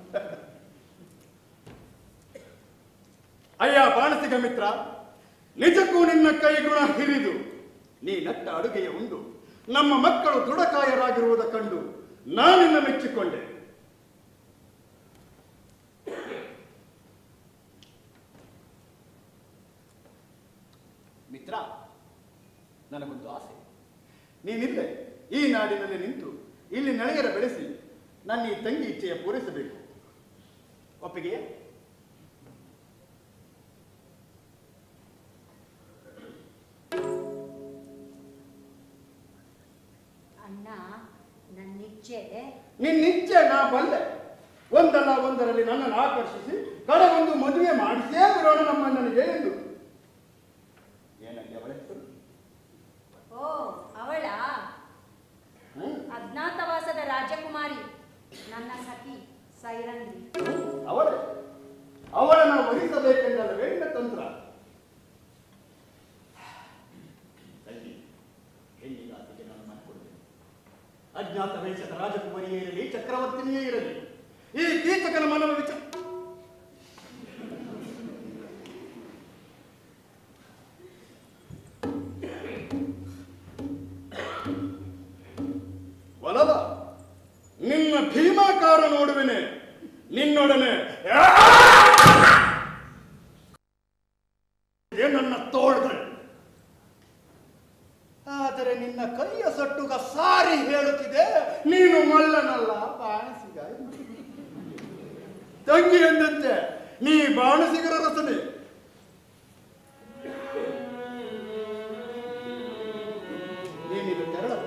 ಅಯ್ಯ ಬಾಣಸಿಗ ಮಿತ್ರ ನಿಜಕ್ಕೂ ನಿನ್ನ ಕೈಗುಣ ಹಿರಿದು ನೀ ನಟ್ಟ ಅಡುಗೆಯ ಉಂಡು ನಮ್ಮ ಮಕ್ಕಳು ದೃಢಕಾಯರಾಗಿರುವುದ ಕಂಡು ನಾನಿನ್ನ ಮೆಚ್ಚಿಕೊಂಡೆ ಮಿತ್ರ ನನಗೊಂದು ಆಸೆ ನೀನಿಲ್ಲೇ ಈ ನಾಡಿನಲ್ಲಿ ನಿಂತು ಇಲ್ಲಿ ನೆಳೆಯರ ಬೆಳೆಸಿ ನನ್ನ ಈ ತಂಗಿ ಇಚ್ಛೆಯ ಪೂರೈಸಬೇಕು ಒಪ್ಪಿಗೆ ಅಣ್ಣ ನನ್ನಿಚ್ಛೆ ನಿನ್ನಿಚ್ಛೆ ನಾ ಬಲ್ಲೆ ಒಂದಲ್ಲ ಒಂದರಲ್ಲಿ ನನ್ನನ್ನು ಆಕರ್ಷಿಸಿ ಕಡೆ ಒಂದು ಮದುವೆ ಮಾಡಿಸೇ ಬಿಡೋಣ ನಮ್ಮಣ್ಣನಿಗೆ ಎಂದು ಏನಕ್ಕೆ ಅವಳ ಹೆಸರು ಓ ಅವಳ ಹ್ಮ್? ಅಜ್ಞಾತವಾಸದ ರಾಜಕುಮಾರಿ ನನ್ನ ಸಖಿ ಸೈರಂಗಿ ಅವಳೇ ಅವಳನ್ನು ವರಿಸಬೇಕೆಂದಲ್ಲವೇ ನಿನ್ನ ತಂತ್ರ ತಂಗಿ ಹೆಣ್ಣಿಗಾತಿಗೆ ನಾನು ಮಾಡಿಕೊಡುತ್ತೇನೆ ಅಜ್ಞಾತ ವೇಷದ ರಾಜಕುಮಾರಿಯೇ ಇರಲಿ ಚಕ್ರವರ್ತಿನಿಯೇ ಇರಲಿ ಈ ಕೀಚಕನ ಮನವ ವಿಚಾರ ಒಲವ ನಿನ್ನ ಭೀಮಾಕಾರ ನೋಡುವೆನೆ ನಿನ್ನೊಡನೆ ಏ ನನ್ನ ತೋಳ್ಗಳು ಆದರೆ ನಿನ್ನ ಕೈಯ ಸಟ್ಟುಗ ಸಾರಿ ಹೇಳುತ್ತಿದೆ ನೀನು ಮಲ್ಲನಲ್ಲ ಬಾಣಸಿಗ ಎಂದು. ತಂಗಿ ಎಂದಂತೆ ನೀ ಬಾಣಸಿಗರ ರಸನೆ ನೀನಿದು ತೆರಳಬಹುದು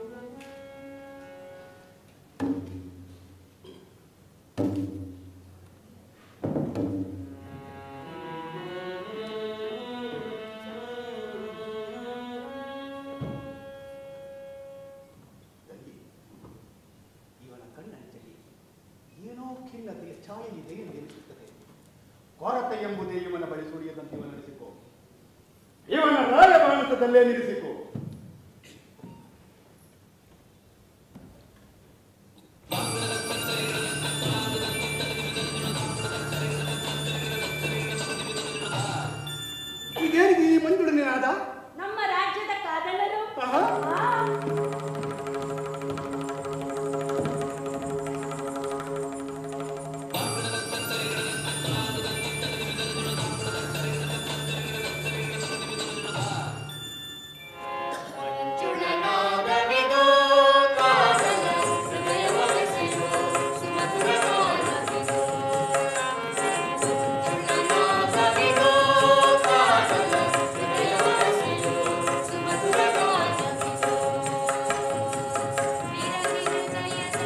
ತಂಗಿ, ಇವನ ಕಣ್ಣಂಚಲ್ಲಿ ಏನೋ ಖಿನ್ನತೆಯ ಛಾಯೆ ಇದೆ ಎಂದು ಎನಿಸುತ್ತದೆ ಕೊರತೆ ಎಂಬುದೇ ಇವನ ಬಳಿ ಸುಳಿಯದಂತೆ ಇವನ ನಡೆಸಿಕೋ ಇವನ ರಾಜಭಾರತದಲ್ಲೇ ನಿಲ್ಲಿಸಿಕೋ ಇದೇನಿಗೆ ಈ ಮಂಜುಳನೇ ಆದ ನಮ್ಮ ರಾಜ್ಯದ ಕಾದಳರು ಆಹಾ. ಆ, ಮಂಜುಳನಾದವಿದು ಕಾದಲ ಹೃದಯವರಸಿದು ಸುಮಧುರ ಗಾನವಿದು ಮಂಜುಳನಾದವಿದು ಕಾದಲ ಹೃದಯವರಸಿದು ಸುಮಧುರ ಗಾನವಿದು ವಿರವಿರದಯದ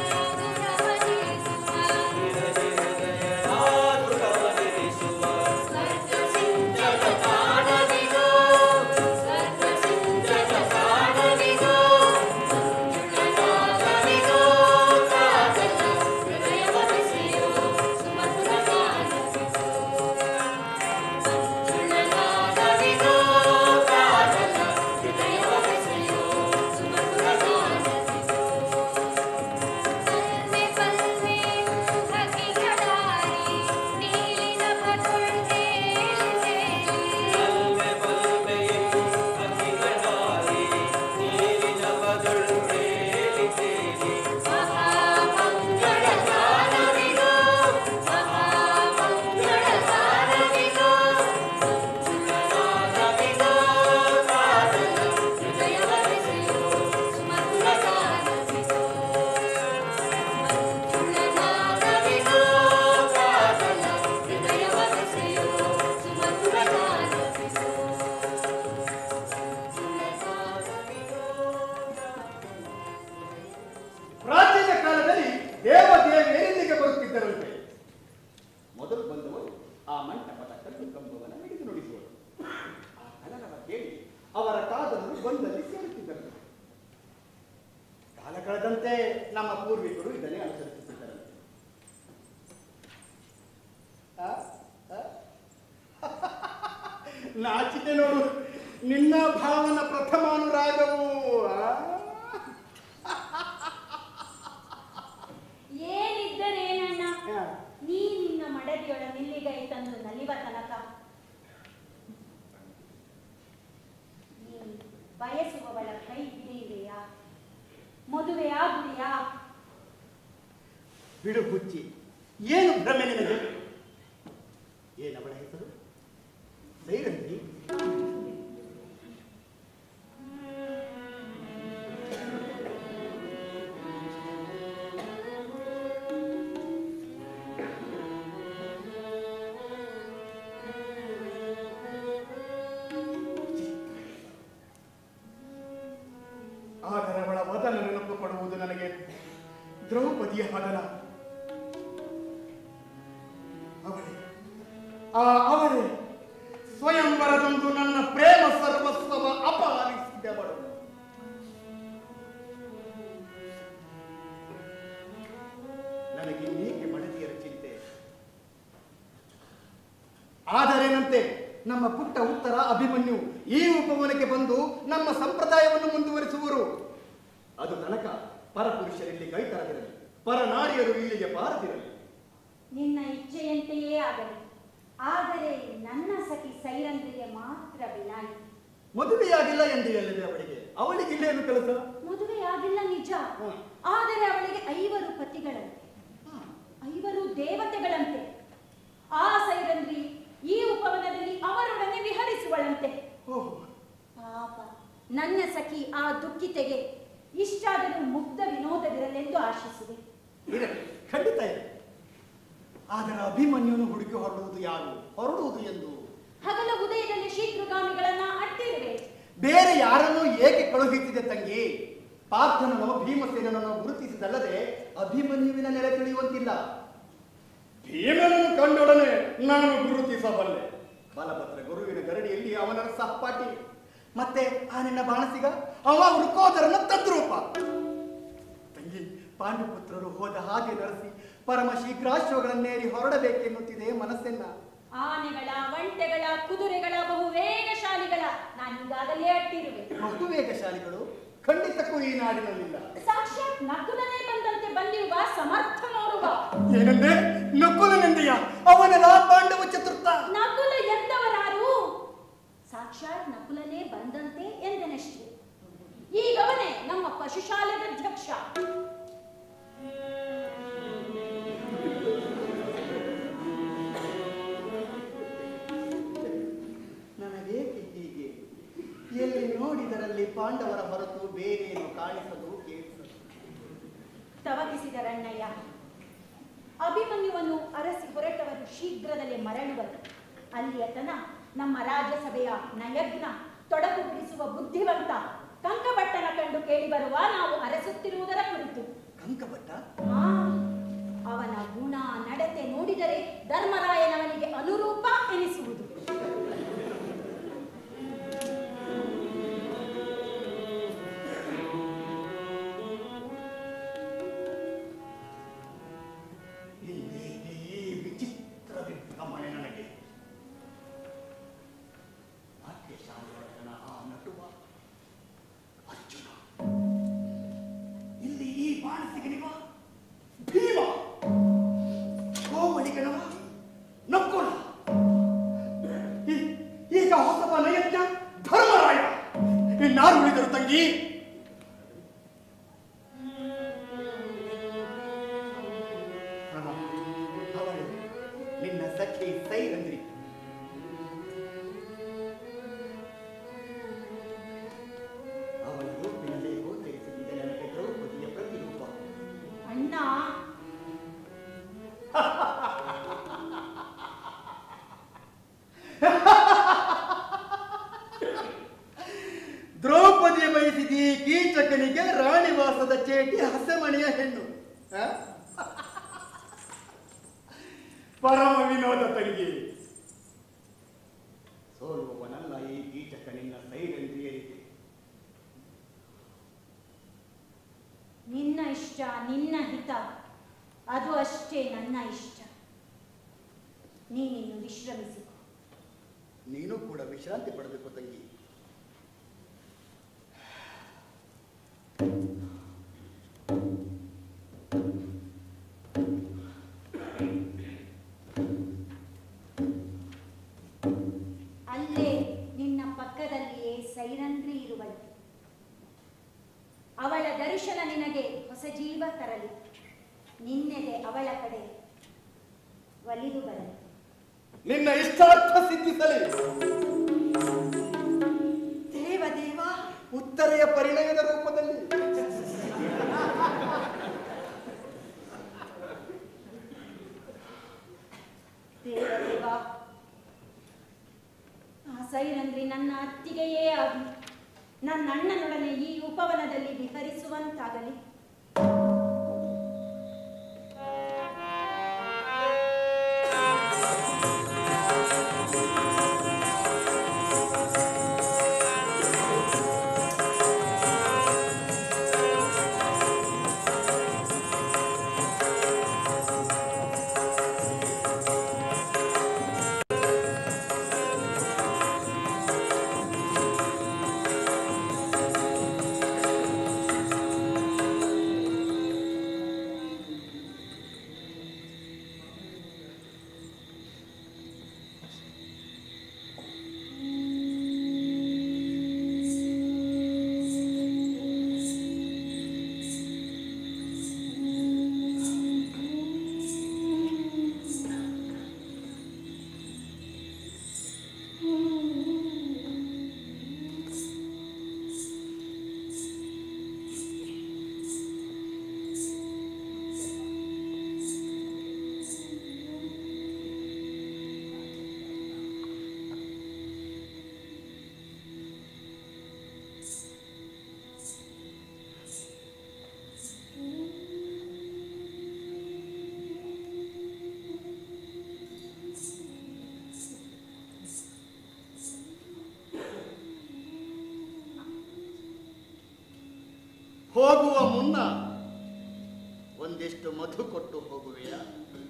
ಗುಣವನಿಸುವ ಸ್ವರ್ಗ ಸಿಂಚನ ಕಾಣವಿದು ಸ್ವರ್ಗ ಸಿಂಚನ ಕಾಣವಿದು ಮಂಜುಳನಾದವಿದು ಕಾದಲ ಹೃದಯವರಸಿದು ಸುಮಧುರ ಗಾನವಿದು ಮಂಜುಳನಾದವಿದು ಕಾದಲ ಹೃದಯವರಸಿದು ಸುಮಧುರ ಗಾನವಿದು ಪಲ್ಮೆ ಪಲ್ಮೆ ಹಕ್ಕಿಗಳಾರಿ ನೀಲಿನ ಪತುಳ್ತೇಲಿ ತೇಲಿ ಬಲ್ಬೆ ಬಲ್ಬೆಯು ಅಖಿಲನಾರಿ ನೀರಿನ ಬದಳು ತೇಲಿ ತೇಲಿ ಮಹಾಮಂಗಳ ಗಾನವಿದು ಮಹಾಮಂಗಳ ಗಾನವಿದು ಮಂಜುಳನಾದವಿದು ಕಾದಲ ಹೃದಯವರಸಿದು ಸುಮಧುರ ಗಾನವಿದು ಮಂಜುಳನಾದವಿದು ಕಾದಲ ಹೃದಯವರಸಿದು ಸುಮಧುರ ಗಾನವಿದು ಪ್ರಾಚೀನ ಕಾಲದಲ್ಲಿ ದೇವದೇವಿಯರಿಗೆ ಬರುತ್ತಿದ್ದರಂತೆ ಮೊದಲು ಬಂದವರು ಆ ಮಂಟಪದ ಕಲ್ಲು ಕಂಬವನ್ನು ಹಿಡಿದು ನುಡಿಸುವರು ಆ ಕಲರವ ಕೇಳಿ ಅವರ ಕಾದನ್ನು ಬಂದಲ್ಲಿ ಸೇರುತ್ತಿದ್ದರು ಕಾಲ ಕಳೆದಂತೆ ನಮ್ಮ ಪೂರ್ವಿಕರು ಇದನ್ನೇ ಅನುಸರಿಸುತ್ತಿದ್ದರಂತೆ ಆ? ಆ? ನಾಚಿಕೆ ನೋಡು ನಿನ್ನ ಭಾವನ ಪ್ರಥಮಾನುರಾಗವು ಆ? ಏನಿದ್ದರೇನಣ್ಣ ಆ. ನೀ ನಿನ್ನ ಮಡದಿಯೊಳ ನಿಲ್ಲಿಗೈ ತಂದು ನಲಿವ ತನಕ ನೀ ಬಯಸುವವಳ ಕೈ ಹಿಡಿಯುವೆಯಾ ಮದುವೆಯಾಗುವೆಯಾ ಬಿಡು ಹುಚ್ಚಿ ಏನು ಭ್ರಮೆ ನಿನಗೆ ಏನವಳ ಹೆಸರು ಸೈರಂಗಿ ಆದರೆ ಅವಳ ವದನ ನೆನಪು ಪಡುವುದು ನನಗೆ ದ್ರೌಪದಿಯ ವದನ ಆ ಅವರೇ ಸ್ವಯಂವರದಂದು ನನ್ನ ಪ್ರೇಮ ಸರ್ವಸ್ವವ ಅಪಹರಿಸಿದವಳು ನನಗೆ ಇನ್ನೇಕೆ ಮಡದಿಯರ ಚಿಂತೆ ಆದರೇನಂತೆ ನಮ್ಮ ಪುಟ್ಟ ಉತ್ತರ ಅಭಿಮನ್ಯು ಈ ಉಪವನಕ್ಕೆ ಬಂದು ನಮ್ಮ ಸಂಪ್ರದಾಯವನ್ನು ಮುಂದುವರಿಸುವರು ಅದು ತನಕ ಪರಪುರುಷರಿಲ್ಲಿ ಕೈತರದಿರಲಿ ಪರನಾರಿಯರು ಇಲ್ಲಿಗೆ ಬಾರದಿರಲಿ ನಿನ್ನ ಇಚ್ಛೆಯಂತೆಯೇ ಆಗಲಿ ಆದರೆ ನನ್ನ ಸಖಿ ಸೈರಂದ್ರಿಗೆ ಮಾತ್ರ ವಿನಾಯಿ ಮದುವೆಯಾಗಿಲ್ಲ ಎಂದು ಹೇಳಿದೆ ಅವಳಿಗೆ ಅವಳಿಗೆ ಇಲ್ಲೇನು ಕೆಲಸ ಮದುವೆಯಾಗಿಲ್ಲ ನಿಜ ಹ್ಮ್. ಆದರೆ ಅವಳಿಗೆ ಐವರು ಪತಿಗಳಂತೆ ಐವರು ದೇವತೆಗಳಂತೆ ಆ ಸೈರಂದ್ರಿ ಈ ಉಪವನದಲ್ಲಿ ಅವರೊಡನೆ ವಿಹರಿಸುವಳಂತೆ ಓಹ್ ಪಾಪ ನನ್ನ ಸಖಿ ಆ ದುಃಖಿತೆಗೆ ಇಷ್ಟಾದರೂ ಮುಗ್ಧ ವಿನೋದವಿರಲೆಂದು ಆಶಿಸಿದೆ ಇರಲಿ ಖಂಡಿತ ಇದೆ ಆದರೆ ಅಭಿಮನ್ಯುನು ಹುಡುಕಿ ಹೊರಡುವುದು ಯಾರು ಹೊರಡುವುದು ಎಂದು ಹಗಲ ಉದಯದಲ್ಲಿ ಶೀಘ್ರಗಾಮಿಗಳನ್ನ ಅಟ್ಟಿರುವೆ ಬೇರೆ ಯಾರನ್ನೂ ಏಕೆ ಕಳುಹಿಸಿದೆ ತಂಗಿ ಪಾರ್ಥನನು ಭೀಮಸೇನನನ್ನು ಗುರುತಿಸಿದಲ್ಲದೆ ಅಭಿಮನ್ಯುವಿನ ನೆಲೆ ತಿಳಿಯುವಂತಿಲ್ಲ ಭೀಮನನ್ನು ಕಂಡೊಡನೆ ನಾನು ಗುರುತಿಸಬಲ್ಲೆ ಬಲಭದ್ರ ಗುರುವಿನ ಗರಡಿಯಲ್ಲಿ ಅವನ ಸಹಪಾಠಿ ಮತ್ತೆ ಆ ನಿನ್ನ ಬಾಣಸಿಗ ಅವ ವೃಕೋದರನ ತದ್ರೂಪ ತಂಗಿ ಪಾಂಡುಪುತ್ರರು ಹೋದ ಹಾಗೆ ನಡೆಸಿ ಪರಮ ಶೀಘ್ರಾಶ್ವಗಳನ್ನೇರಿ ಹೊರಡಬೇಕೆನ್ನುತ್ತಿದೆ ಮನಸ್ಸೆನ್ನ ಆನೆಗಳ ಒಂಟೆಗಳ ಕುದುರೆಗಳ ಬಹು ವೇಗಶಾಲಿಗಳ ನಾನೀಗಾಗಲೇ ಅಟ್ಟಿರುವೆ ಬಹು ವೇಗಶಾಲಿಗಳು ಖಂಡಿತಕ್ಕೂ ಈ ನಾಡಿನಲ್ಲಿಲ್ಲ ಸಾಕ್ಷಾತ್ ನಕುಲನೇ ಬಂದಂತೆ ಬಂದಿರುವ ಸಮರ್ಥನೋರ್ವ ಏನಂದ್ರೆ ನಕುಲನೆಂದೆಯ ಅವನೆಲ್ಲ ಪಾಂಡವ ಚತುರ್ಥ ನಕುಲ ಎಂದವರಾರು ಸಾಕ್ಷಾತ್ ನಕುಲನೇ ಬಂದಂತೆ ಎಂದನಷ್ಟೇ ಈಗವನೇ ನಮ್ಮ ಪಶುಶಾಲೆಯ ಅಧ್ಯಕ್ಷ ನನಗೇಕೆ ಹೀಗೆ ಎಲ್ಲಿ ನೋಡಿದರಲ್ಲಿ ಪಾಂಡವರ ಹೊರತು ಬೇರೇನು ಕಾಣಿಸದು ಕೇಳಿಸದು ತವಕಿಸಿದರಣ್ಣಯ್ಯ ಅಭಿಮನ್ಯುವನ್ನು ಅರಸಿ ಹೊರಟವರು ಶೀಘ್ರದಲ್ಲೇ ಮರಳುವರು ಅಲ್ಲಿಯ ತನ ನಮ್ಮ ರಾಜ್ಯಸಭೆಯ ನಯಜ್ಞ ತೊಡಕು ಬಿಡಿಸುವ ಬುದ್ಧಿವಂತ ಕಂಕಭಟ್ಟನ ಕಂಡು ಕೇಳಿ ಬರುವ ನಾವು ಅರಸುತ್ತಿರುವುದರ ಕುರಿತು ಕಂಕಭಟ್ಟ ಆ, ಅವನ ಗುಣ ನಡತೆ ನೋಡಿದರೆ ಧರ್ಮರಾಯನವನಿಗೆ ಅನುರೂಪ ಎನಿಸುವುದು ಇಲ್ಲೇಕೆ ಈ ವಿಚಿತ್ರ ವಿಭ್ರಮಣೆ ನನಗೆ ನಾಟ್ಯಶಾಲೆಯೊಳಗನ ಆ ನಟುವ ಅರ್ಜುನ ಇಲ್ಲಿ ಈ ಬಾಣಸಿಗನಿವ ಭೀಮ ಕೋಮಳಿಗನವ ನಕ್ಕುಳ ಈ- ಈಗ ಹೊಸಬ ನಯಜ್ಞ ಧರ್ಮರಾಯ ಇನ್ನಾರು ಉಳಿದರು ತಂಗಿ ಹಾ, ಅವಳು ನಿನ್ನ ಸಖಿ ಸೈರಂದ್ರಿ ಅವಳ ರೂಪಿನಲ್ಲಿ ಗೋಚರಿಸುತ್ತಿದೆ ನನಗೆ ದ್ರೌಪದಿಯ ಪ್ರತಿರೂಪ ಅಣ್ಣ ದ್ರೌಪದಿಯ ಬಯಸಿದಿ ಕೀಚಕನಿಗೆ ರಾಣಿವಾಸದ ಚೇಟಿ ಹಸೆಮಣೆಯ ಹೆಣ್ಣು ಆ? ಪರಮ ವಿನೋದ ತಂಗಿ ಸೋಲುವವನಲ್ಲ ಈ ಕೀಚಕ ನಿನ್ನ ಸೈರಂದ್ರಿಯರಿಗೆ ನಿನ್ನ ಇಷ್ಟ ನಿನ್ನ ಹಿತ ಅದು ಅಷ್ಟೇ ನನ್ನ ಇಷ್ಟ ನೀನಿನ್ನು ವಿಶ್ರಮಿಸಿಕೊ ನೀನು ಕೂಡ ವಿಶ್ರಾಂತಿ ಪಡಬೇಕು ತಂಗಿ ಅಲ್ಲೇ ನಿನ್ನ ಪಕ್ಕದಲ್ಲಿಯೇ ಸೈರಂದ್ರಿ ಇರುವಳು ಅವಳ ದರ್ಶನ ನಿನಗೆ ಹೊಸ ಜೀವ ತರಲಿ ನಿನ್ನೆದೆ ಅವಳ ಕಡೆ ಒಲಿದು ಬರಲಿ ನಿನ್ನ ಇಷ್ಟಾರ್ಥ ಸಿದ್ಧಿಸಲಿ ದೇವ ದೇವ ಉತ್ತರೆಯ ಪರಿಣಯದ ರೂಪದಲ್ಲಿ ದೇವ ದೇವ ಆ ಸೈರಂದ್ರಿ ನನ್ನ ಅತ್ತಿಗೆಯೇ ಆಗಿ ನನ್ನ ಅಣ್ಣನೊಡನೆ ಈ ಉಪವನದಲ್ಲಿ ವಿಹರಿಸುವಂತಾಗಲಿ ಆ ಮುನ್ನ ಒಂದಿಷ್ಟು ಮಧು ಕೊಟ್ಟು ಹೋಗುವೆಯಾ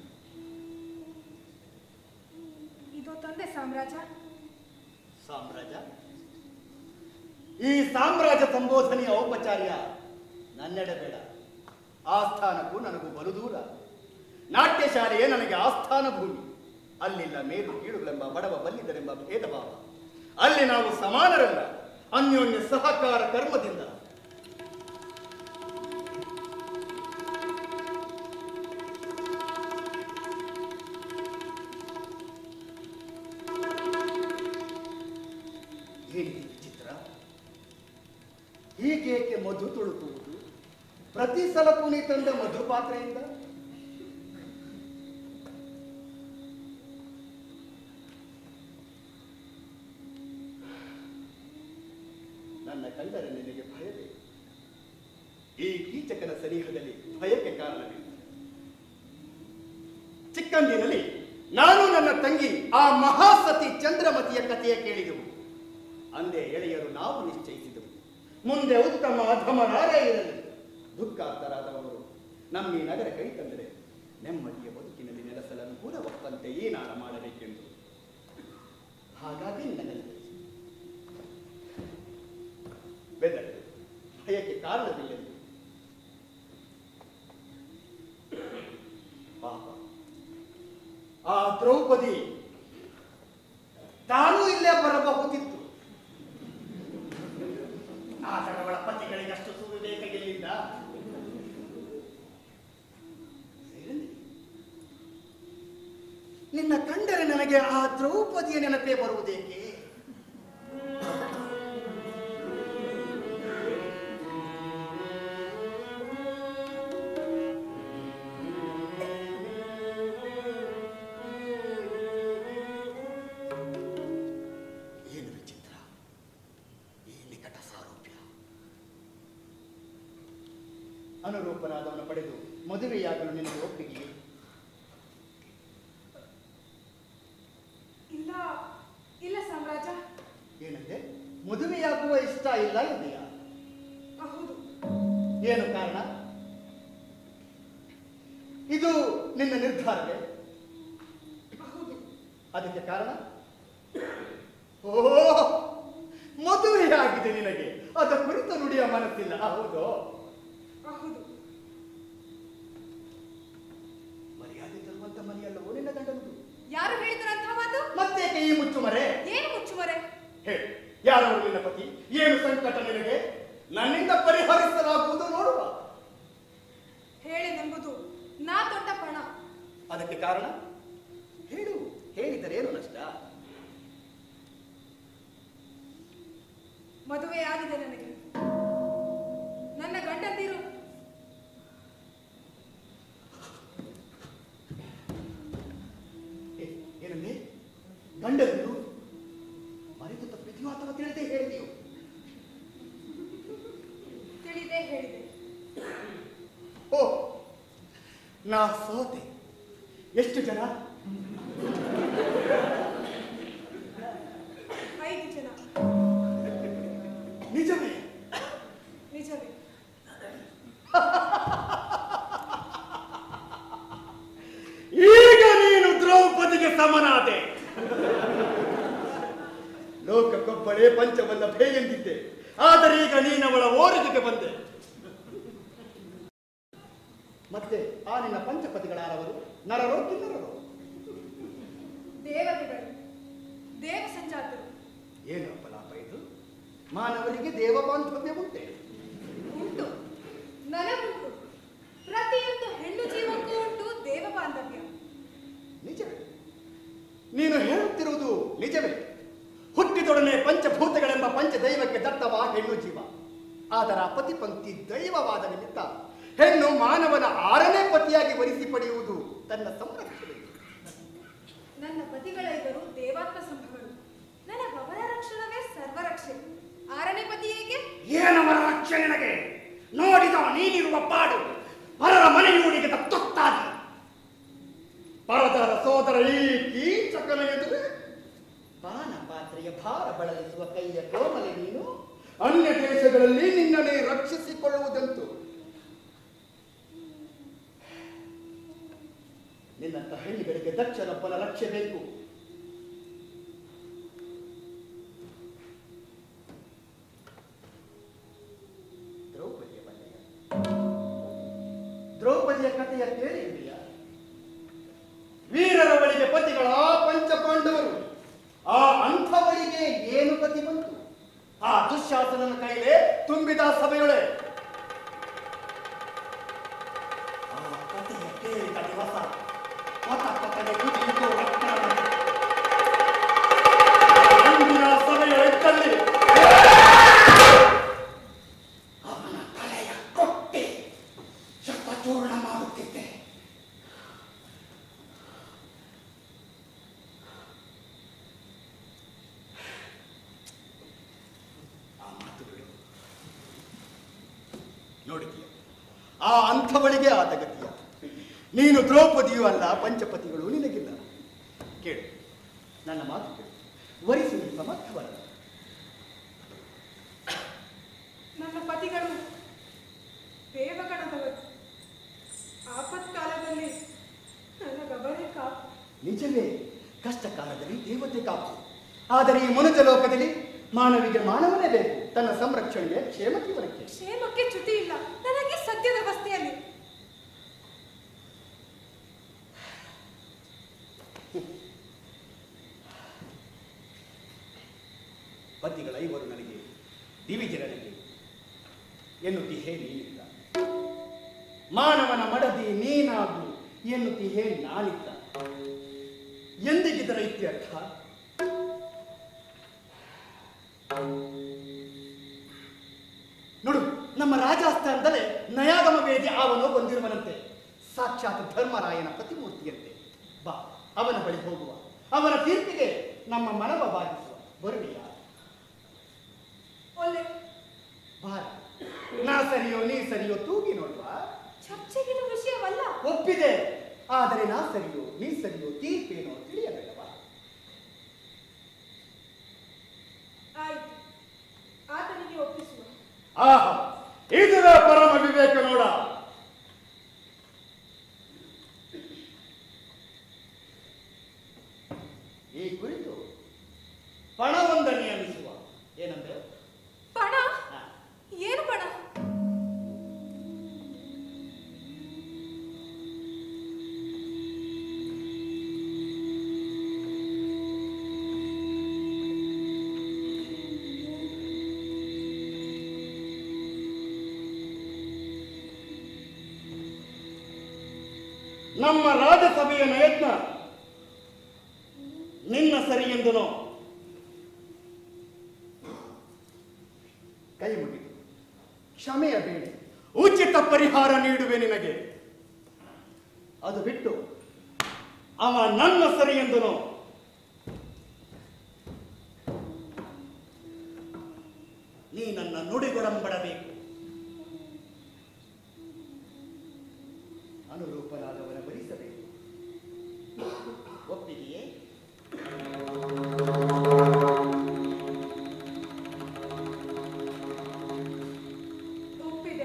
ಇದು ತಂದೆ ಸಾಮ್ರಾಜ್ಯ ಸಾಮ್ರಾಜ್ಯ ಈ ಸಾಮ್ರಾಜ್ಯ ಸಂಬೋಧನೆಯ ಔಪಚಾರ್ಯ ನನ್ನೆಡೆ ಬೇಡ ಆಸ್ಥಾನಕ್ಕೂ ನನಗೂ ಬಲು ದೂರ ನಾಟ್ಯ ಶಾಲೆಯೇ ನನಗೆ ಆಸ್ಥಾನ ಭೂಮಿ ಅಲ್ಲಿಲ್ಲ ಮೇಲು ಕೀಳುಗಳೆಂಬ ಬಡವ ಬಲ್ಲಿದರೆಂಬ ಭೇದ ಭಾವ ಅಲ್ಲಿ ನಾವು ಸಮಾನರಲ್ಲ ಅನ್ಯೋನ್ಯ ಸಹಕಾರ ಕರ್ಮದಿಂದ ಏನಿದೆ ವಿಚಿತ್ರ ಹೀಗೇಕೆ ಮಧು ತುಳುಕುವುದು ಪ್ರತಿ ಸಲಕ್ಕೂ ನೀ ತಂದ ಮಧು ಪಾತ್ರೆಯಿಂದ ನನ್ನ ಕಂಡರೆ ನಿನಗೆ ಭಯವೇ ಈ ಕೀಚಕನ ಸನಿಹದಲ್ಲಿ ಭಯಕ್ಕೆ ಕಾರಣವಿಲ್ಲ ಚಿಕ್ಕಂದಿನಲ್ಲಿ ನಾನು ನನ್ನ ತಂಗಿ ಆ ಮಹಾಸತಿ ಚಂದ್ರಮತಿಯ ಕಥೆಯ ಕೇಳಿದೆವು ಅಂದೇ ಎಳೆಯರು ನಾವು ನಿಶ್ಚಯಿಸಿದೆವು ಮುಂದೆ ಉತ್ತಮ ಅಧಮರಾರೇ ಇರಲಿ ದುಃಖಾರ್ಥರಾದವರು ನಮ್ಮ ಈ ನಗರ ಕೈ ತಂದರೆ ನೆಮ್ಮದಿಯ ಬದುಕಿನಲ್ಲಿ ನೆಲೆಸಲು ಅನುಕೂಲವಾಗುವಂತೆ ಏನಾರ ಮಾಡಬೇಕೆಂದು ಹಾಗಾಗಿ ನಿನ್ನಲ್ಲಿ ಬೆದರಿ ಭಯಕ್ಕೆ ಕಾರಣವಿಲ್ಲೆಂದು ಪಾಪ ಆ ದ್ರೌಪದಿ ತಾನೂ ಇಲ್ಲೇ ಬರಬಹುದಿತ್ತು ಆದರೆ ಅವಳ ಪತಿಗಳಿಗಷ್ಟು ಸುವಿವೇಕ ಎಲ್ಲಿಂದ ಸೇರಲಿ. ನಿನ್ನ ಕಂಡರೆ ನನಗೆ ಆ ದ್ರೌಪದಿಯ ನೆನಪೇ ಬರುವುದೇಕೆ ಏನು ವಿಚಿತ್ರ ಈ ನಿಕಟ ಸಾರೂಪ್ಯ ಅನುರೂಪನಾದವನು ಪಡೆದು ಮದುವೆಯಾಗಲು ನಿನಗೆ ಒಪ್ಪಿಗೆ ಇಲ್ಲ ಇಲ್ಲ ಸಾಮ್ರಾಜ್ಯ ಏನಂತೆ ಮದುವೆಯಾಗುವ ಇಷ್ಟ ಇಲ್ಲ ಇದೆಯಾ ಹೌದು ಏನು ಕಾರಣ ಇದು ನಿನ್ನ ನಿರ್ಧಾರವೇ ಹೌದು ಅದಕ್ಕೆ ಕಾರಣ ಓ ಮದುವೆಯಾಗಿದೆ ನಿನಗೆ ಅದ ಕುರಿತು ನುಡಿಯ ಮನಸ್ಸಿಲ್ಲ ಹೌದು ಹೌದು ಮರ್ಯಾದೆ ತರುವಂತ ಮನೆಯಲ್ಲವೋ ನಿನ್ನ ಗಂಡನದು ಯಾರು ಹೇಳಿದ್ರಂಥ ಮಾತು ಮತ್ತೇಕೆ ಈ ಮುಚ್ಚುಮರೆ ಏನು ಮುಚ್ಚುಮರೆ ಹೇಳು ಯಾರವರು ನಿನ್ನ ಪತಿ ಏನು ಸಂಕಟ ನಿನಗೆ ನನ್ನಿಂದ ಪರಿಹರಿಸಲಾಗುವುದು ನೋಡುವ ಹೇಳಿದೆಂಬುದು ನಾ ದೊಡ್ಡ ಪಣ ಅದಕ್ಕೆ ಕಾರಣ ಹೇಳು ಹೇಳಿದರೇನು ನಷ್ಟ ಮದುವೆ ಆಗಿದೆ ನನಗೆ ನನ್ನ ಗಂಡಂದಿರು ಏ, ಏನಂದೆ ಗಂಡರು ಮರೆತು ತಪ್ಪಿದೆಯೋ ಅಥವಾ ತಿಳಿದೇ ಹೇಳಿದೆಯೋ ತಿಳಿದೇ ಹೇಳಿದೆ ಓ ನಾ ಸೋತೆ ಎಷ್ಟು ಜನ ಐದು ಜನ ನಿಜವೇ ನಿಜವೇ ಈಗ ನೀನು ದ್ರೌಪದಿಗೆ ಸಮನಾದೆ ಲೋಕಕ್ಕೊಬ್ಬಳೇ ಪಂಚವಲ್ಲಭೆ ಎಂದಿದ್ದೆ ಆದರೆ ಈಗ ನೀನವಳ ಓರಿಗೆಗೆ ಬಂದೆ ಮತ್ತೆ ಆ ನಿನ್ನ ಪಂಚಪತಿಗಳಾರವರು ನರರೋ ಕಿನ್ನರರೋ ದೇವತೆಗಳು ದೇವ ಸಂಜಾತರು ಏನು ಅಪಲಾಪ ಇದು ಮಾನವರಿಗೆ ದೇವ ಬಾಂಧವ್ಯ ಉಂಟೆ ಉಂಟು ನನಗುಂಟು ಪ್ರತಿಯೊಂದು ಹೆಣ್ಣು ಜೀವಕ್ಕೂ ಉಂಟು ದೇವ ಬಾಂಧವ್ಯ ನಿಜವೇ ನೀನು ಹೇಳುತ್ತಿರುವುದು ನಿಜವೇ ಹುಟ್ಟಿದೊಡನೆ ಪಂಚಭೂತಗಳೆಂಬ ಪಂಚದೈವಕ್ಕೆ ದತ್ತವ ಹೆಣ್ಣು ಜೀವ ಅದರ ಪತಿಪಂಕ್ತಿ ದೈವವಾದ ನಿಮಿತ್ತ ಹೆಣ್ಣು ಮಾನವನ ಆರನೇ ಪತಿಯಾಗಿ ವರಿಸಿ ಪಡೆಯುವುದು ತನ್ನ ಸಂರಕ್ಷಣೆ ನನ್ನ ಪತಿಗಳ ಇವರು ದೇವಾತ್ಮ ಸಂಭವರು ನನಗವರ ರಕ್ಷಣವೇ ಸರ್ವರಕ್ಷೆ ಆರನೇ ಪತಿ ಏಕೆ ಏನವರ ರಕ್ಷಣೆ ನನಗೆ ನೋಡಿದ ನೀನಿರುವ ಪಾಡು ಪರರ ಮನೆಯೂರಿಗೆ ತುತ್ತಾದಿ ಪರದರ ಸೋದರ ಈ ಕೀಚಕನ ಎದುರು ಪಾನ ಪಾತ್ರೆಯ ಭಾರ ಬಳಲಿಸುವ ಕೈಯ ಕೋಮಲೆ ನೀನು ಅನ್ಯ ದೇಶಗಳಲ್ಲಿ ನಿನ್ನನ್ನೇ ರಕ್ಷಿಸಿಕೊಳ್ಳುವುದಂತೂ ನಿನ್ನಂತ ಹೆಣ್ಣಿಗಳಿಗೆ ದಕ್ಷನೊಬ್ಬನ ಲಕ್ಷ್ಯ ಬೇಕು ದ್ರೌಪದಿಯ ಬಂದೆಯ ದ್ರೌಪದಿಯ ಕಥೆಯ ಕೇಳಿದೆಯಾ ವೀರರ ಬಳಿಗೆ ಪತಿಗಳ ಪಂಚಪಾಂಡವರು ಆ ಅಂಥವಳಿಗೆ ಏನು ಗತಿ ಬಂತು ಆ ದುಶ್ಯಾಸನನ ಕೈಲೇ ತುಂಬಿದ ಸಭೆಯೊಳೆ ಆ ಕಥೆಯ ಕೇಳಿದ ದಿವಸ ಪತ ಪತನೆ ಕುದಿಯಿತು ರಕ್ತನಾಳ. ಅಂದಿನ ಸಭೆಯೊಳಿದ್ದಲ್ಲಿ ಅವನ ತಲೆಯ ಕೊಟ್ಟೆ ಶತಚೂರ್ಣ ಮಾಡುತ್ತಿದ್ದೆ ಆ ಮಾತುಗಳು ನೋಡಿದೀಯ ಆ ಅಂಥವಳಿಗೆ ಆದ ಗತಿಯ ನೀನು ದ್ರೌಪದಿಯೂ ಅಲ್ಲ ಪಂಚಪತಿಗಳು ನಿನಗಿಲ್ಲ ಕೇಳು ನನ್ನ ಮಾತು ಕೇಳು ವರಿಸು ನೀ ಸಮರ್ಥವಲ್ಲ ನನ್ನ ಪತಿಗಳು ದೇವಗಣದವರು ಆಪತ್ಕಾಲದಲ್ಲಿ ನನ್ನ ಗಬರೆ ಕಾಪು ನಿಜವೇ ಕಷ್ಟ ಕಾಲದಲ್ಲಿ ದೇವತೆ ಕಾಪು ಆದರೆ ಈ ಮನುಜ ಲೋಕದಲ್ಲಿ ಮಾನವಿಗೆ ಮಾನವನೇ ಬೇಕು ತನ್ನ ಸಂರಕ್ಷಣೆಗೆ ಕ್ಷೇಮ ಜೀವನಕ್ಕೆ ಕ್ಷೇಮಕ್ಕೆ ಚ್ಯುತಿ ಇಲ್ಲ ನನಗೆ ಸದ್ಯದ ಅವಸ್ಥೆಯಲ್ಲಿ ಪತಿಗಳ ಇವರು ನನಗೆ ದಿವಿಜರನಿಗೆ ಎನ್ನುತ್ತಿಹೇ ನೀನಿಲ್ಲ ಮಾನವನ ಮಡದಿ ನೀನಾಗು ಎನ್ನುತ್ತಿಹೇ ನಾನಿದ್ದ ಎಂದಿಗಿದರ ಇತ್ಯರ್ಥ ನೋಡು ನಮ್ಮ ರಾಜಸ್ಥಾನದಲ್ಲೇ ನಯಾಗಮ ವೇದಿ ಅವನು ಬಂದಿರುವನಂತೆ ಸಾಕ್ಷಾತ್ ಧರ್ಮರಾಯನ ಪ್ರತಿಮೂರ್ತಿಯಂತೆ ಬಾ ಅವನ ಬಳಿ ಹೋಗುವ ಅವನ ತೀರ್ಪಿಗೆ ನಮ್ಮ ಮನವ ಬಾಧಿಸುವ ಬರುವೆಯಾ ಒಳ್ಳೆ ಬಾರ ನಾ ಸರಿಯೋ ನೀ ಸರಿಯೋ ತೂಗಿ ನೋಡುವ ಚರ್ಚೆಗಿನ ವಿಷಯವಲ್ಲ ಒಪ್ಪಿದೆ ಆದರೆ ನಾ ಸರಿಯೋ ನೀ ಸರಿಯೋ ತೀರ್ಪೇನೋ ತಿಳಿಯಬೇಡವಾ ಆಯ್ತು ಆತನಿಗೆ ಒಪ್ಪಿಸುವ ಆಹಾ ಇದರ ಪರಮ ವಿವೇಕ ನೋಡ ಈ ಕುರಿತು ಪಣವೊಂದ ನಿಯಮಿಸುವ ಏನಂದ್ರೆ ಪಣ ಹಾ. ಏನು ಪಣ ನಮ್ಮ ರಾಜಸಭೆಯ ಪ್ರಯತ್ನ ನಿನ್ನ ಸರಿ ಎಂದನೋ ಕೈ ಮುಗಿದು ಕ್ಷಮೆಯ ಬೇಡಿ ಉಚಿತ ಪರಿಹಾರ ನೀಡುವೆ ನಿನಗೆ ಅದು ಬಿಟ್ಟು ಅವ ನನ್ನ ಸರಿ ಎಂದನೋ ನೀ ನನ್ನ ನುಡಿಗೊಡಂಬಡಬೇಕು ಅನುರೂಪನಾದವನ ಭರಿಸಬೇಕು ಒಪ್ಪಿಗೆಯೇ ಒಪ್ಪಿದೆ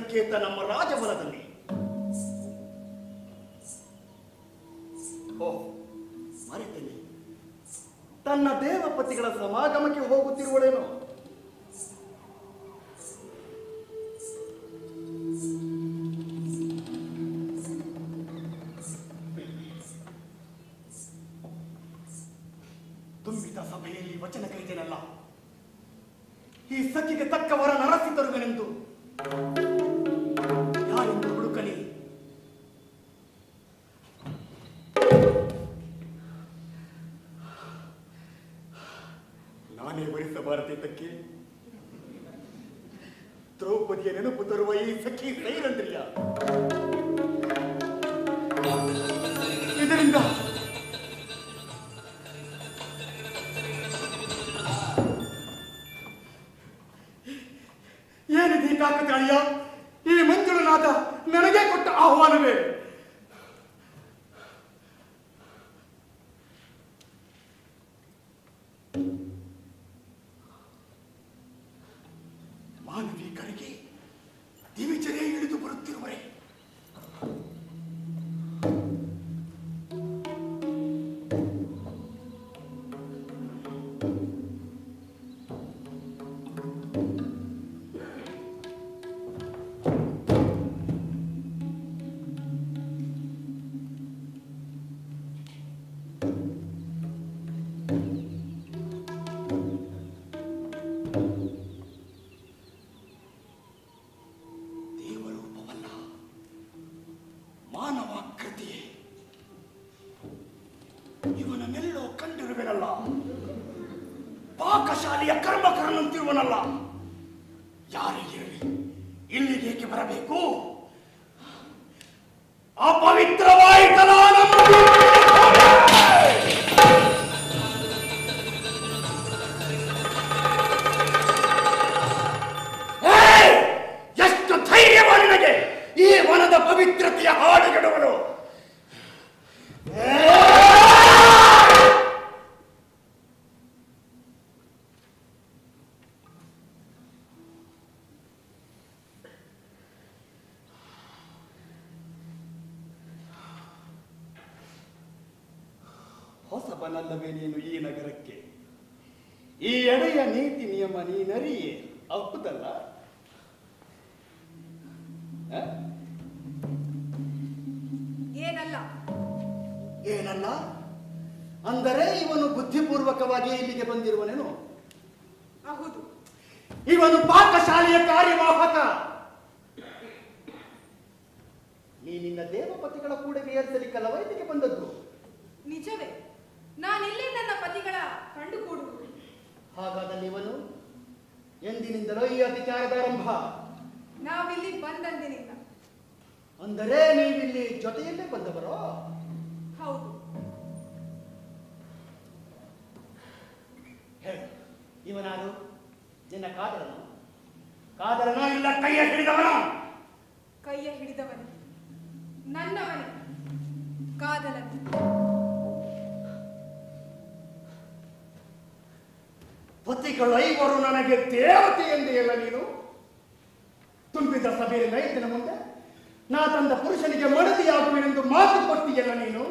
ಸಂಕೇತ ನಮ್ಮ ರಾಜಬಲದಲ್ಲಿ ಓ ಮರೆತೇನೆ ತನ್ನ ದೇವಪತಿಗಳ ಸಮಾಗಮಕ್ಕೆ ಹೋಗುತ್ತಿರುವಳೇನೋ ತುಂಬಿದ ಸಭೆಯಲ್ಲಿ ವಚನ ಕೈತೇನಲ್ಲ ಈ ಸಖಿಗೆ ತಕ್ಕವರ ನರಸಿ ತರುವೆನೆಂದು ಯಾರೆಂದು ಹುಡುಕಲಿ ನಾನೇ ವರಿಸಬಾರದೆ ತಕ್ಕೆ ದ್ರೌಪದಿಯ ನೆನಪು ತರುವ ಈ ಸಖಿ ಸೈರಂದ್ರಿಯ ಇದರಿಂದ ಏನಿದೆ ಕಾಕತಾಳಿಯ ಈ ಮಂಜುಳನಾಥ ನನಗೆ ಕೊಟ್ಟ ಆಹ್ವಾನವೇ ಮಾನವೀಕರಿಗೆ ದಿವಿಜರೇ ಇಳಿದು ಬರುತ್ತಿರುವರೆ ದೇವರೂಪವಲ್ಲ ಮಾನವಾಕೃತಿಯೇ ಇವನನ್ನೆಲ್ಲೋ ಕಂಡಿರುವೆನಲ್ಲ ಪಾಕಶಾಲೆಯ ಕರ್ಮಕರನಂತಿರುವನಲ್ಲ ಯಾರೇ ಇರಲಿ ಇಲ್ಲಿಗೇಕೆ ಬರಬೇಕು ಅಪವಿತ್ರವಾಯಿತಲ್ಲ ನಮ್ಮ ಏಯ್! ಎಷ್ಟು ಧೈರ್ಯವ ನಿನಗೆ ಈ ವನದ ಪವಿತ್ರತೆಯ ಹಾಡುಗೆಡುವನು ಹೊಸಬನಲ್ಲವೇ ನೀನು ಈ ನಗರಕ್ಕೆ ಈ ಎಡೆಯ ನೀತಿ ನಿಯಮ ನೀನರಿಯೇ ಹೌದಲ್ಲ ಆ? ಏನಲ್ಲ ಏನಲ್ಲ ಅಂದರೆ ಇವನು ಬುದ್ಧಿಪೂರ್ವಕವಾಗಿ ಇಲ್ಲಿಗೆ ಬಂದಿರುವನೇನು ಹೌದು ಇವನು ಪಾಕಶಾಲೆಯ ಕಾರ್ಯವಾಹಕ ನೀ ನಿನ್ನ ದೇವಪತಿಗಳ ಕೂಡ ವಿಹರಿಸಲಿಕ್ಕಲ್ಲವ ಇಲ್ಲಿಗೆ ಬಂದದ್ದು ನಿಜವೇ ನಾನಿಲ್ಲಿ ನನ್ನ ಪತಿಗಳ ಕಂಡುಕೂಡುವುದು ಹಾಗಾದಲ್ಲಿ ಇವನು ಎಂದಿನಿಂದಲೋ ಈ ಅತಿಚಾರದ ಆರಂಭ ನಾವಿಲ್ಲಿ ಬಂದಂದಿನಿಂದ ಅಂದರೆ ನೀವಿಲ್ಲಿ ಜೊತೆಯಲ್ಲೇ ಬಂದವರೋ ಹೌದು ಹೇಳು ಇವನಾರು ನಿನ್ನ ಕಾದರನು ಕಾದರನ ಇಲ್ಲ ಕೈಯ ಹಿಡಿದವನ ಕೈಯ ಹಿಡಿದವನೇ ನನ್ನವನೇ ಕಾದಲನು ಪತಿಗಳೈವರು ನನಗೆ ದೇವತೆ ಎಂದೆಯಲ್ಲ ನೀನು ತುಂಬಿದ ಸಭೆಯಲ್ಲಿ ನೈತಿನ ಮುಂದೆ ನಾ ತಂದ ಪುರುಷನಿಗೆ ಮಡದಿಯಾಗುವೆನೆಂದು ಮಾತು ಕೊಟ್ಟಿಯಲ್ಲ ನೀನು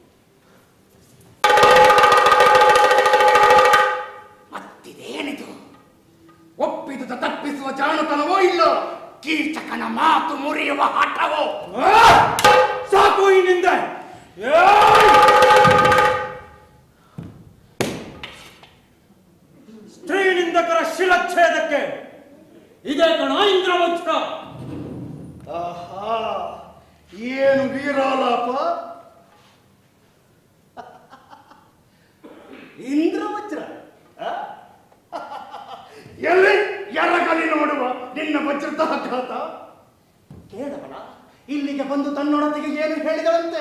ಮತ್ತಿದೇನಿದು ಒಪ್ಪಿದುದ ತಪ್ಪಿಸುವ ಜಾಣತನವೋ ಇಲ್ಲ ಕೀಚಕನ ಮಾತು ಮುರಿಯುವ ಹಠವೋ ಸಾಕು ಈ ನಿಂದೆ ಸ್ತ್ರೀ ನಿಂದಕರ ಶಿಲಚ್ಛೇದಕ್ಕೆ ಇದೇ ಕಣ ಇಂದ್ರವಜ್ರ ಆಹಾ ಏನು ವೀರಾಲಾಪ ಇಂದ್ರವಜ್ರ ಆ? ಎಲ್ಲಿ ಎರಗಲಿ ನೋಡುವ ನಿನ್ನ ವಜ್ರದ ಆಘಾತ ಕೇಳವಳ ಇಲ್ಲಿಗೆ ಬಂದು ತನ್ನೊಡತಿಗೆ ಏನು ಹೇಳಿದಳಂತೆ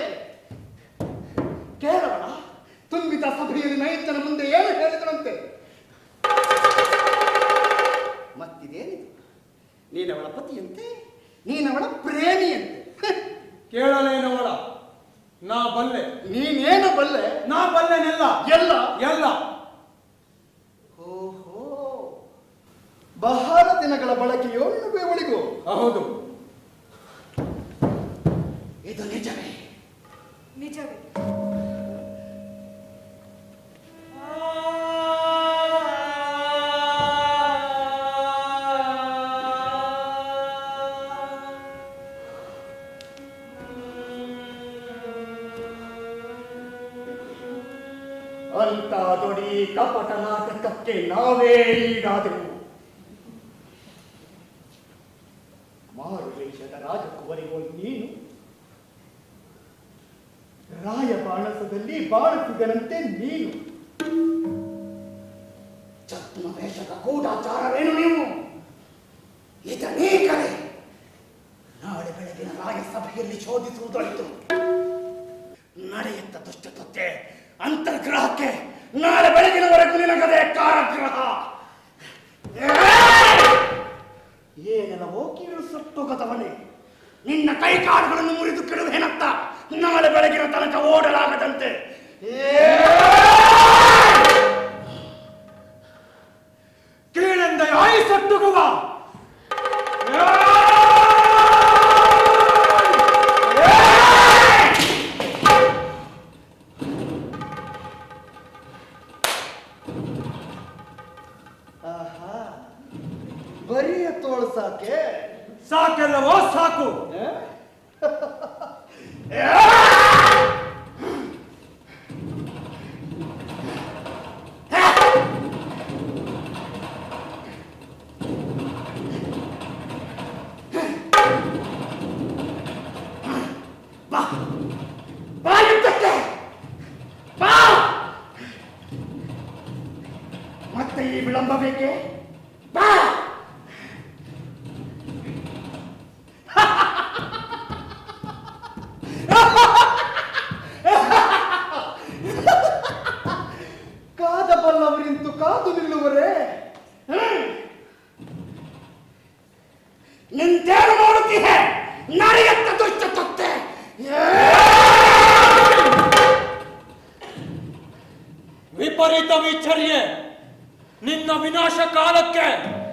ಕೇಳವಳ ತುಂಬಿದ ಸಭೆಯಲ್ಲಿ ನೈತನ ಮುಂದೆ ಏನು ಹೇಳಿದಳಂತೆ ಮತ್ತಿದೇನಿದು ನೀನವಳ ಪತಿಯಂತೆ ನೀನವಳ ಪ್ರೇಮಿಯಂತೆ ಕೇಳಲೇನವಳ ನಾ ಬಲ್ಲೆ ನೀನೇನು ಬಲ್ಲೆ ನಾ ಬಲ್ಲೆನೆಲ್ಲ ಎಲ್ಲ ಎಲ್ಲ ಓಹೋ ಬಹಳ ದಿನಗಳ ಬಳಕೆಯೋ ನಿನಗೂ ಇವಳಿಗೂ ಹೌದು ಇದು ನಿಜವೇ ನಿಜವೇ ಅಂತ ದೊಡಿ ಕಪಟ ನಾಟಕಕ್ಕೆ ನಾವೇ ಈಡಾದೆವು ಮಾರು ವೇಷದ ರಾಜಕುವರಿಗೂ ನೀನು ರಾಯ ಬಾಣಸದಲ್ಲಿ ಬಾಳುತ್ತಿದ್ದನಂತೆ ನೀನು ಛತ್ಮ ವೇಷದ ಗೂಢಾಚಾರವೇನು ನೀವು ಇದನ್ನೇ ಕರೆ ನಾಳೆ ಬೆಳಗಿನ ರಾಯ ಸಭೆಯಲ್ಲಿ ಶೋಧಿಸುವುದಾಯಿತು ನಡೆಯುತ್ತ ದುಷ್ಟತತ್ತೆ ಅಂತರ್ಗ್ರಹಕ್ಕೆ ನಾಳೆ ಬೆಳಗಿನವರೆಗೂ ನಿನಗದೆ ಕಾರಾಗೃಹ ಏನೆಲ್ಲವೋ ಕೀಳು ಸತ್ತೋಗದವನೇ ನಿನ್ನ ಕೈಕಾಲುಗಳನ್ನು ಮುರಿದು ಕೆಡುವೇನತ್ತ ನಾಳೆ ಬೆಳಗಿನ ತನಕ ಓಡಲಾಗದಂತೆ ಕೀಳೆಂದ ಆಯಿಸಟ್ಟುಗುವ ಆಹಾ ಬರಿಯ ತೋಳು ಸಾಕೆ ಸಾಕೆಲ್ಲವೋ ಸಾಕು ಬಾ ಬಾ ಯುದ್ಧಕ್ಕೆ ಬಾ ಮತ್ತೆ ಈ ವಿಳಂಬ ಬೇಕೆ ಬಾ ಕಾದ ಬಲ್ಲವರಿಂತು ಕಾದು ನಿಲ್ಲುವರೇ ನಿಂತೇನು ನೋಡುತ್ತೀಯ ನಡೆಯತ್ತ ದುಷ್ಟ ತತ್ತೆ ವಿಪರೀತ ವಿಚರ್ಯೆ ನಿನ್ನ ವಿನಾಶ ಕಾಲಕ್ಕೆ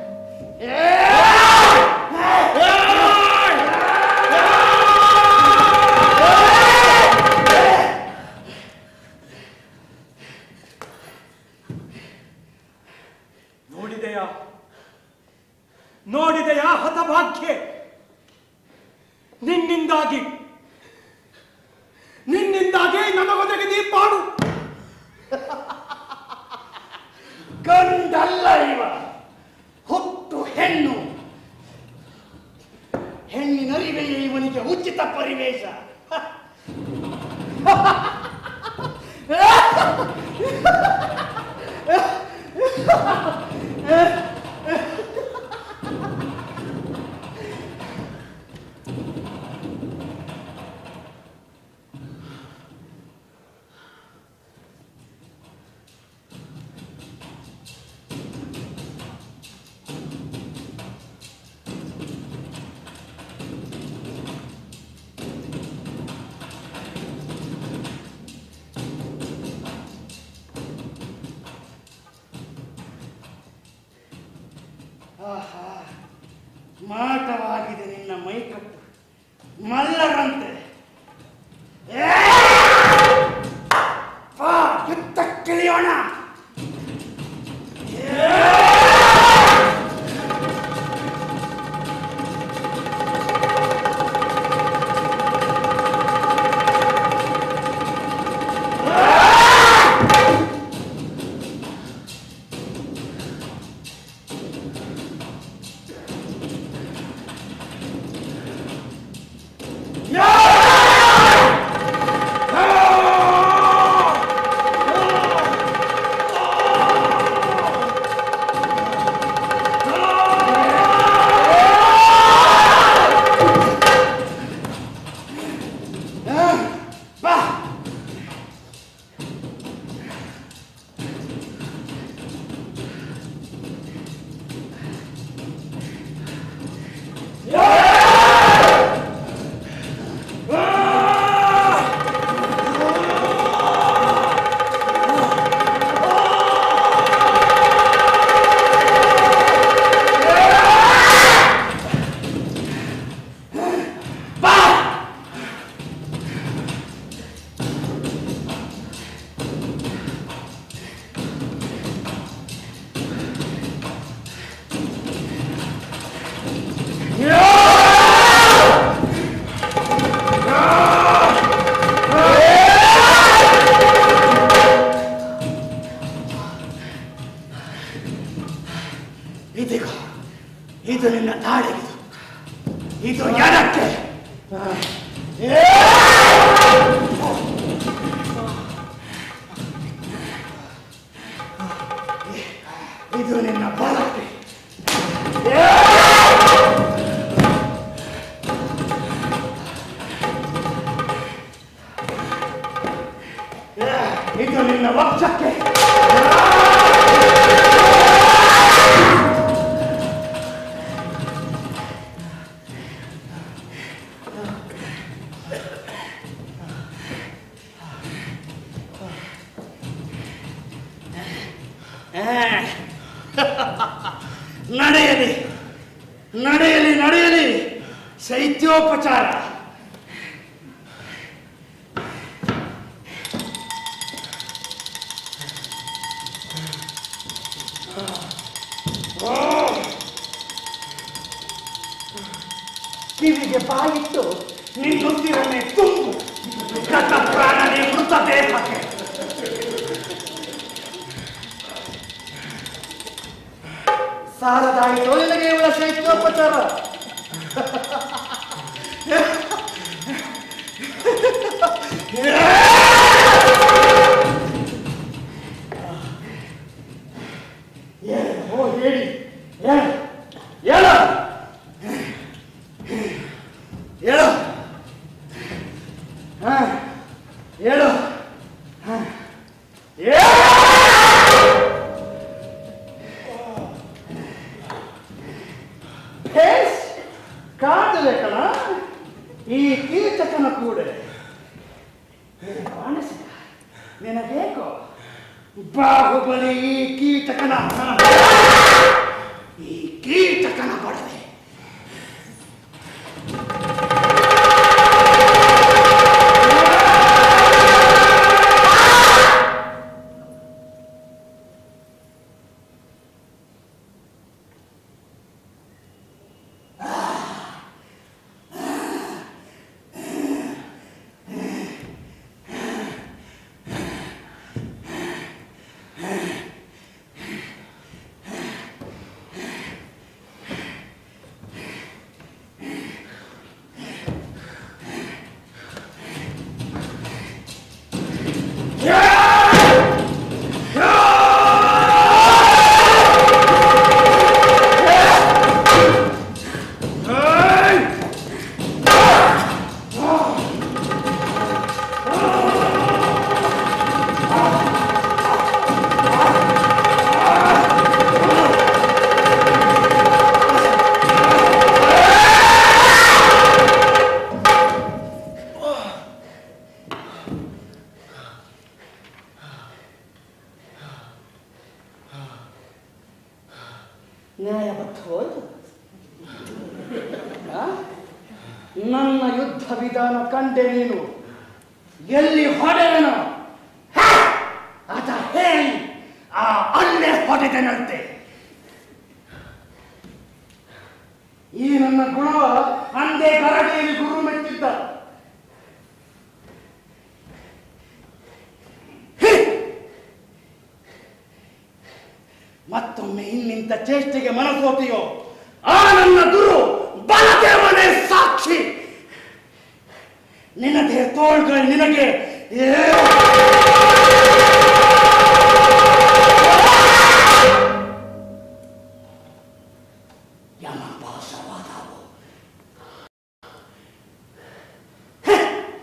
ನೋಡಿದೆಯಾ ನೋಡಿದೆಯಾ ಹತಭಾಗ್ಯೆ ನಿನ್ನಿಂದಾಗಿ ನಿನ್ನಿಂದಾಗಿ ನನಗೊದಗಿದ ಈ ಪಾಡು ಗಂಡಲ್ಲ ಇವ ಹುಟ್ಟು ಹೆಣ್ಣು ಹೆಣ್ಣಿನರಿವೆಯೇ ಇವನಿಗೆ ಉಚಿತ ಪರಿವೇಶ ಇದು ನಿನ್ನ ವಕ್ಷಕ್ಕೆ ನಡೆಯಲಿ ನಡೆಯಲಿ ನಡೆಯಲಿ ಶೈತ್ಯೋಪಚಾರ ಕಿವಿಗೆ ಬಾಯಿಟ್ಟು ನಿನ್ನುಸಿರನೆ ತುಂಬು ಗತ ಪ್ರಾಣನೇ ಮೃತ ದೇಹಕ್ಕೆ ಸಾಲದಾಯಿತು ನಿನಗೆ ಇವಳ ಶೈತ್ಯೋಪಚಾರ ಏಳು, ಓ ಹೇಳಿ ಹೇಳು ಹೇಳು ಹೇಳು ಹಾ ಹೇಳು ಹಾ ಹೇಳು ಭೇಷ್ ಕಾದಲೆ ಕಣ ಈ ಕೀಚಕನ ಕೂಡೆ ಕಾಣಿಸಿದ ನಿನಗೇಕೋ ಬಾಹುಬಲಿ ಈ ಕೀಚಕನ ಈ ಕೀಚಕನ ಬಡವೆ ನ್ಯಾಯಬದ್ಧವಾಯ್ತು ಆ? ನನ್ನ ಯುದ್ಧ ವಿಧಾನ ಕಂಡೆ ನೀನು ಎಲ್ಲಿ ಹೊಡೆದನು ಹಾ! ಆತ ಹೇಳಿ ಆ ಅಲ್ಲೇ ಹೊಡೆದನಂತೆ ಈ ನನ್ನ ಗುಣವ ಅಂದೇ ಗರಡಿಯಲ್ಲಿ ಗುರು ಮೆಟ್ಟಿದ್ದ ಹೇ! ಮತ್ತೊಮ್ಮೆ ಇನ್ನಿಂತ ಚೇಷ್ಟೆಗೆ ಮನಸೋತಿಯೋ ಆ ನನ್ನ ಗುರು ಬಲದೇವನೇ ಸಾಕ್ಷಿ ನಿನಗೆ ತೋಳ್ಗಳು ನಿನಗೆ ಏ- ಯಮಪಾಶವಾದವು ಹೇ!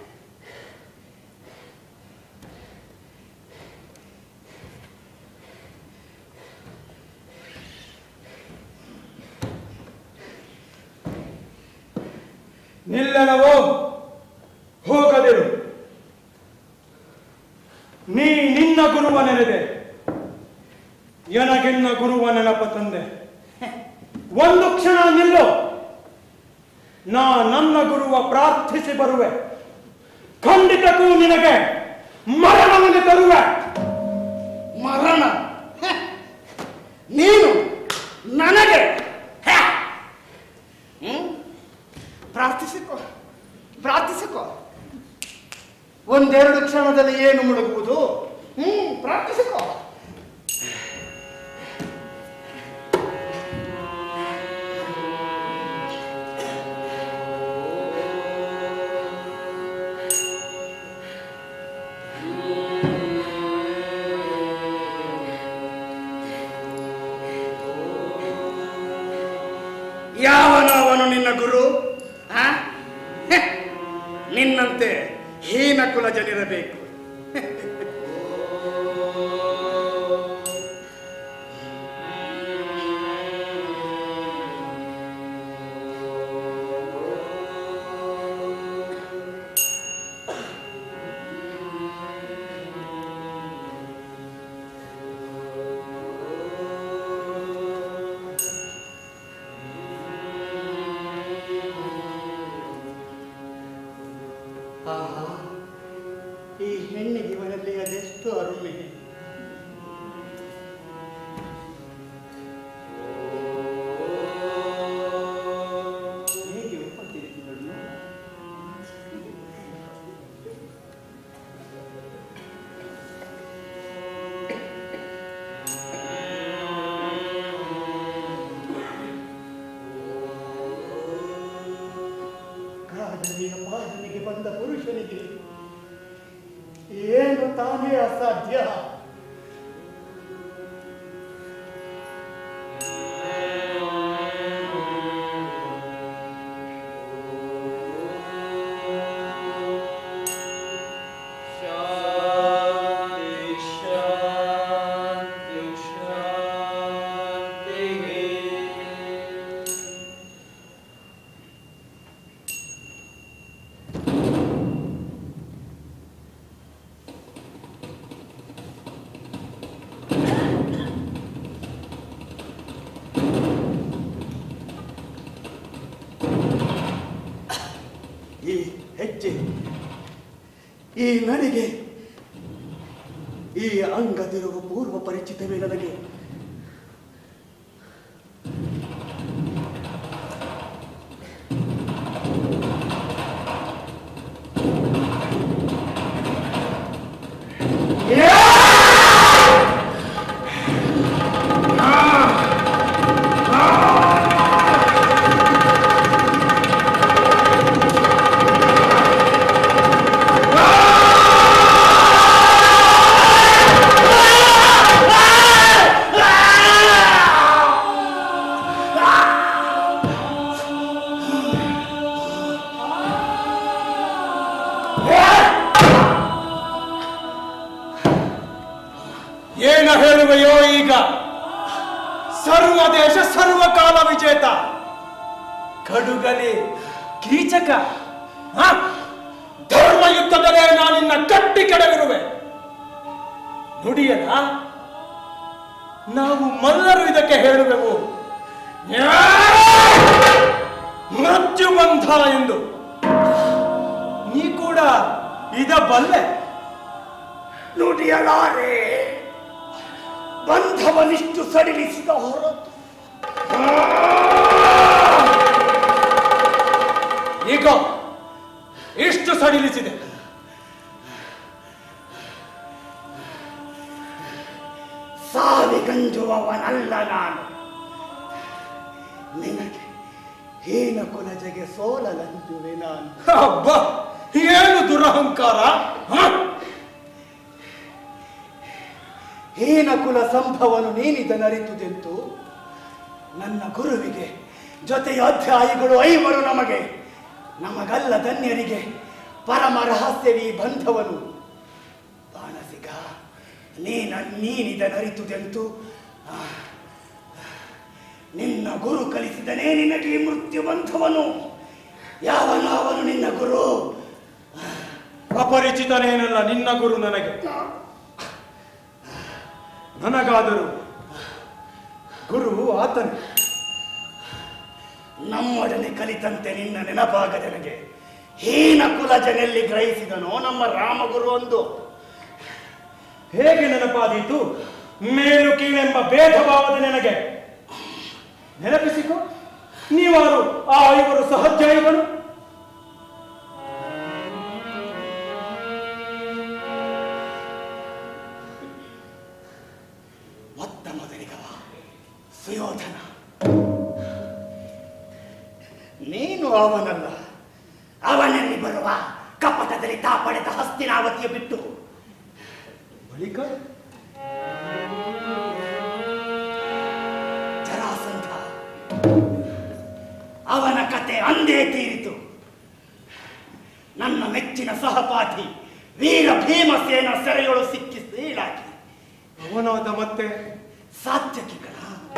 ನಿಲ್ಲನವೋ ಹೋಗದಿರು ನೀ ನಿನ್ನ ಗುರುವ ನೆನೆದೆ ಎನಗಿನ್ನ ಗುರುವ ನೆನಪ ತಂದೆ ಒಂದು ಕ್ಷಣ ನಿಲ್ಲು ನಾ ನನ್ನ ಗುರುವ ಪ್ರಾರ್ಥಿಸಿ ಬರುವೆ ಖಂಡಿತಕ್ಕೂ ನಿನಗೆ ಮರಣವನ್ನು ತರುವೆ ಮರಣ ಹೆ! ನೀನು ನನಗೆ ಹೆ! ಹ್ಮ್? ಪ್ರಾರ್ಥಿಸಿಕೊ ಪ್ರಾರ್ಥಿಸಿಕೊ ಒಂದೆರಡು ಕ್ಷಣದಲ್ಲಿ ಏನು ಮುಳುಗುವುದು ಹ್ಮ್ ಪ್ರಾರ್ಥಿಸಿಕೊ ಯಾವನವನು ನಿನ್ನ ಗುರು ಆ? ಹೆ! ನಿನ್ನಂತೆ ಹೀನ ಕುಲ ಜನಿರಬೇಕು ಆಹಾ ಈ ಹೆಣ್ಣಿಗೆ ಇವರಲ್ಲಿ ಅದೆಷ್ಟು ಅರುಮೆ ಹೇಗೆ ಉಪಚರಿಸಿದಳು ಕಾದರಿಯ ಪಾಲನೆಗೆ ಬಂದ ಪುರುಷನಿಗೆ ಏನು ತಾನೇ ಅಸಾಧ್ಯ ಶಾಂತಿ ಶಾಂತಿ ಶಾಂತಿ ಈ ಹೆಜ್ಜೆ ಈ ನಡಿಗೆ ಈ ಅಂಗದಿರುವ ಪೂರ್ವ ಪರಿಚಿತವೇ ನನಗೆ ಏನ ಹೇಳುವೆಯೋ ಈಗ ಸರ್ವ ದೇಶ ಸರ್ವಕಾಲ ವಿಜೇತ ಕಡುಗಲಿ ಕೀಚಕ ಹ? ಧರ್ಮ ಯುದ್ಧದಲ್ಲೇ ನಾನಿನ್ನ ಕಟ್ಟಿ ಕೆಡವಿರುವೆ ನುಡಿಯಲ್ಲ ನಾವು ಮಲ್ಲರು ಇದಕ್ಕೆ ಹೇಳುವೆವು ಮೃತ್ಯುಬಂಧ ಎಂದು ನೀ ಕೂಡ ಇದ ಬಲ್ಲೆ ನುಡಿಯಲಾರೆ ಬಂಧವನಿಷ್ಟು ಸಡಿಲಿಸಿದ ಹೊರತು ಈಗ ಇಷ್ಟು ಸಡಿಲಿಸಿದೆ ಸಾವಿಗಂಜುವವನಲ್ಲ ನಾನು ನಿನಗೆ ಹೀನ ಕುಲಜೆಗೆ ಸೋಲಲಂಜುವೆ ನಾನು ಅಬ್ಬ ಏನು ದುರಹಂಕಾರ ಹ? ಹೀನ ಕುಲ ಸಂಭವನು ನೀನಿದನರಿತುದೆಂತು ನನ್ನ ಗುರುವಿಗೆ ಜೊತೆಯ ಅಧ್ಯಾಯಿಗಳು ಐವರು ನಮಗೆ ನಮಗಲ್ಲ ಧನ್ಯರಿಗೆ ಪರಮ ರಹಸ್ಯವೀ ಬಂಧವನು ಬಾಣಸಿಗ ನೀನ ನೀನಿದನರಿತುದೆಂತು ಆ, ನಿನ್ನ ಗುರು ಕಲಿಸಿದನೇ ನಿನಗೆ ಈ ಮೃತ್ಯು ಬಂಧವನು ಯಾವನಾವನು ನಿನ್ನ ಗುರು ಅಪರಿಚಿತನೇನಲ್ಲ ನಿನ್ನ ಗುರು ನನಗೆ ನನಗಾದರೂ ಗುರು ಆತನೇ ನಮ್ಮೊಡನೆ ಕಲಿತಂತೆ ನಿನ್ನ ನೆನಪಾಗದೆ ನನಗೆ ಹೀನ ಕುಲಜನೆಲ್ಲಿ ಗ್ರಹಿಸಿದನೋ ನಮ್ಮ ರಾಮಗುರು ಒಂದು ಹೇಗೆ ನೆನಪಾದೀತು ಮೇಲು ಕೀಳೆಂಬ ಭೇದ ಭಾವದ ನನಗೆ ನೆನಪಿಸಿಕೊ ನೀವಾರು ಆ ಐವರು ಸಹಧ್ಯಾಯಿಗಳು ಮೊತ್ತ ಮೊದಲಿಗವ ಸುಯೋಧನ ನೀನು ಅವನಲ್ಲ ಅವನಲ್ಲಿ ಬರುವ ಕಪಟದಲ್ಲಿ ತಾ ಪಡೆದ ಹಸ್ತಿನಾವತಿಯ ಬಿಟ್ಟು ಬಳಿಕ ಜರಾಸಂಧ ಅವನ ಕತೆ ಅಂದೇ ತೀರಿತು ನನ್ನ ಮೆಚ್ಚಿನ ಸಹಪಾಠಿ ವೀರ ಭೀಮಸೇನ ಸೆರೆಯೊಳು ಸಿಕ್ಕಿ ಸೀಳಾಕಿ ಅವನಾದ ಮತ್ತೆ ಸಾತ್ಯಕಿಗಳ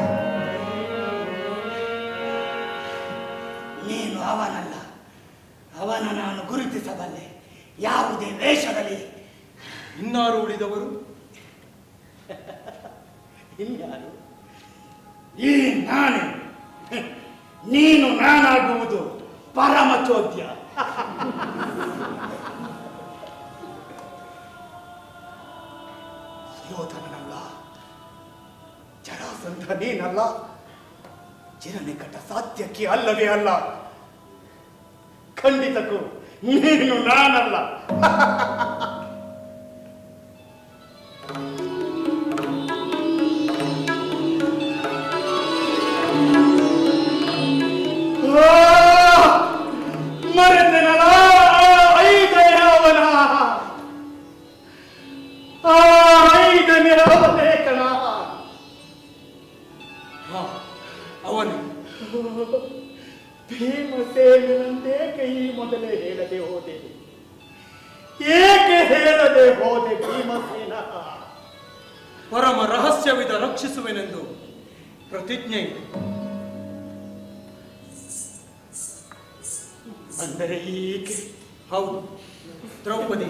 ನೀನು ಅವನಲ್ಲ ಅವನ ನಾನು ಗುರುತಿಸಬಲ್ಲೆ ಯಾವುದೇ ವೇಷದಲ್ಲಿ ಇನ್ನಾರು ಉಳಿದವರು ಇನ್ಯಾರು ಈ ನಾನೇ ನೀನು ನಾನಾಗುವುದು ಪರಮ ಚೋದ್ಯ ಅಂಥ ನೀನಲ್ಲ ಚಿರನಿಕಟ ಸಾಧ್ಯಕ್ಕೆ ಅಲ್ಲವೇ ಅಲ್ಲ ಖಂಡಿತಕ್ಕೂ ನೀನು ನಾನಲ್ಲ ಆ, ಮರೆತೆನಲ್ಲ ಆ ಐದನೇ ಅವನ ಆ ಐದನೇ ಅವನೇ ಕಣ ಹಾ ಅವನು ಭೀಮಸೇನಂತೆ ಕೈ ಮೊದಲೇ ಹೇಳದೆ ಹೋದೆ ಏಕೆ ಹೇಳದೆ ಹೋದೆ ಭೀಮಸೇನ ಪರಮ ರಹಸ್ಯವಿದ ರಕ್ಷಿಸುವೆನೆಂದು ಪ್ರತಿಜ್ಞೆ ಇದೆ ಅಂದರೆ ಏಕೆ ಹೌದು ದ್ರೌಪದಿ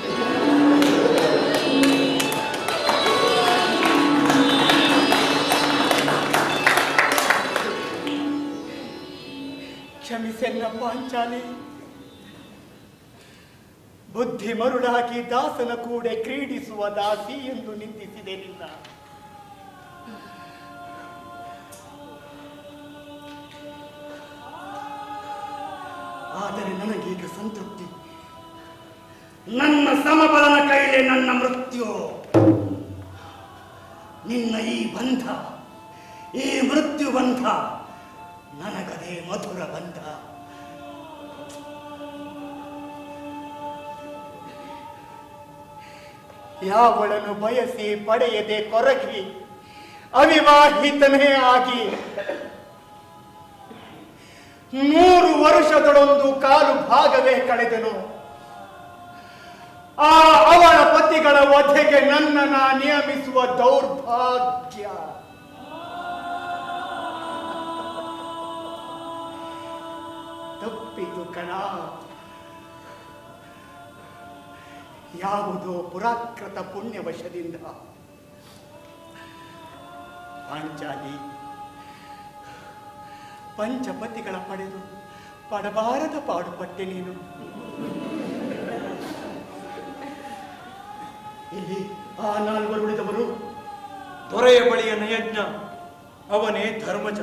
ಕ್ಷಮಿಸೆನ್ನ ಪಾಂಚಾಲಿ ಬುದ್ಧಿ ಮರುಳಾಗಿ ದಾಸನ ಕೂಡೆ ಕ್ರೀಡಿಸುವ ದಾಸಿ ಎಂದು ನಿಂದಿಸಿದೆ ನಿನ್ನ ಆದರೆ ನನಗೀಗ ಸಂತೃಪ್ತಿ ನನ್ನ ಸಮಬಲನ ಕೈಲೇ ನನ್ನ ಮೃತ್ಯು ನಿನ್ನ ಈ ಬಂಧ ಈ ಮೃತ್ಯು ಬಂಧ ನನಗದೇ ಮಧುರ ಬಂಧ ಯಾವಳನ್ನು ಬಯಸಿ ಪಡೆಯದೆ ಕೊರಗಿ ಅವಿವಾಹಿತನೇ ಆಗಿ ನೂರು ವರ್ಷದೊಳೊಂದು ಕಾಲು ಭಾಗವೇ ಕಳೆದನು ಆ ಅವಳ ಪತಿಗಳ ವಧೆಗೆ ನನ್ನನ್ನ ನಿಯಮಿಸುವ ದೌರ್ಭಾಗ್ಯ ತಪ್ಪಿತು ಕಣ ಯಾವುದೋ ಪುರಾಕೃತ ಪುಣ್ಯವಶದಿಂದ ಪಾಂಚಾಲಿ ಪಂಚಪತಿಗಳ ಪಡೆದು ಪಡಬಾರದ ಪಾಡುಪಟ್ಟೆ ನೀನು ಇಲ್ಲಿ ಆ ನಾಲ್ವರು ಉಳಿದವರು ದೊರೆಯ ಬಳಿಯ ನಯಜ್ಞ ಅವನೇ ಧರ್ಮಜ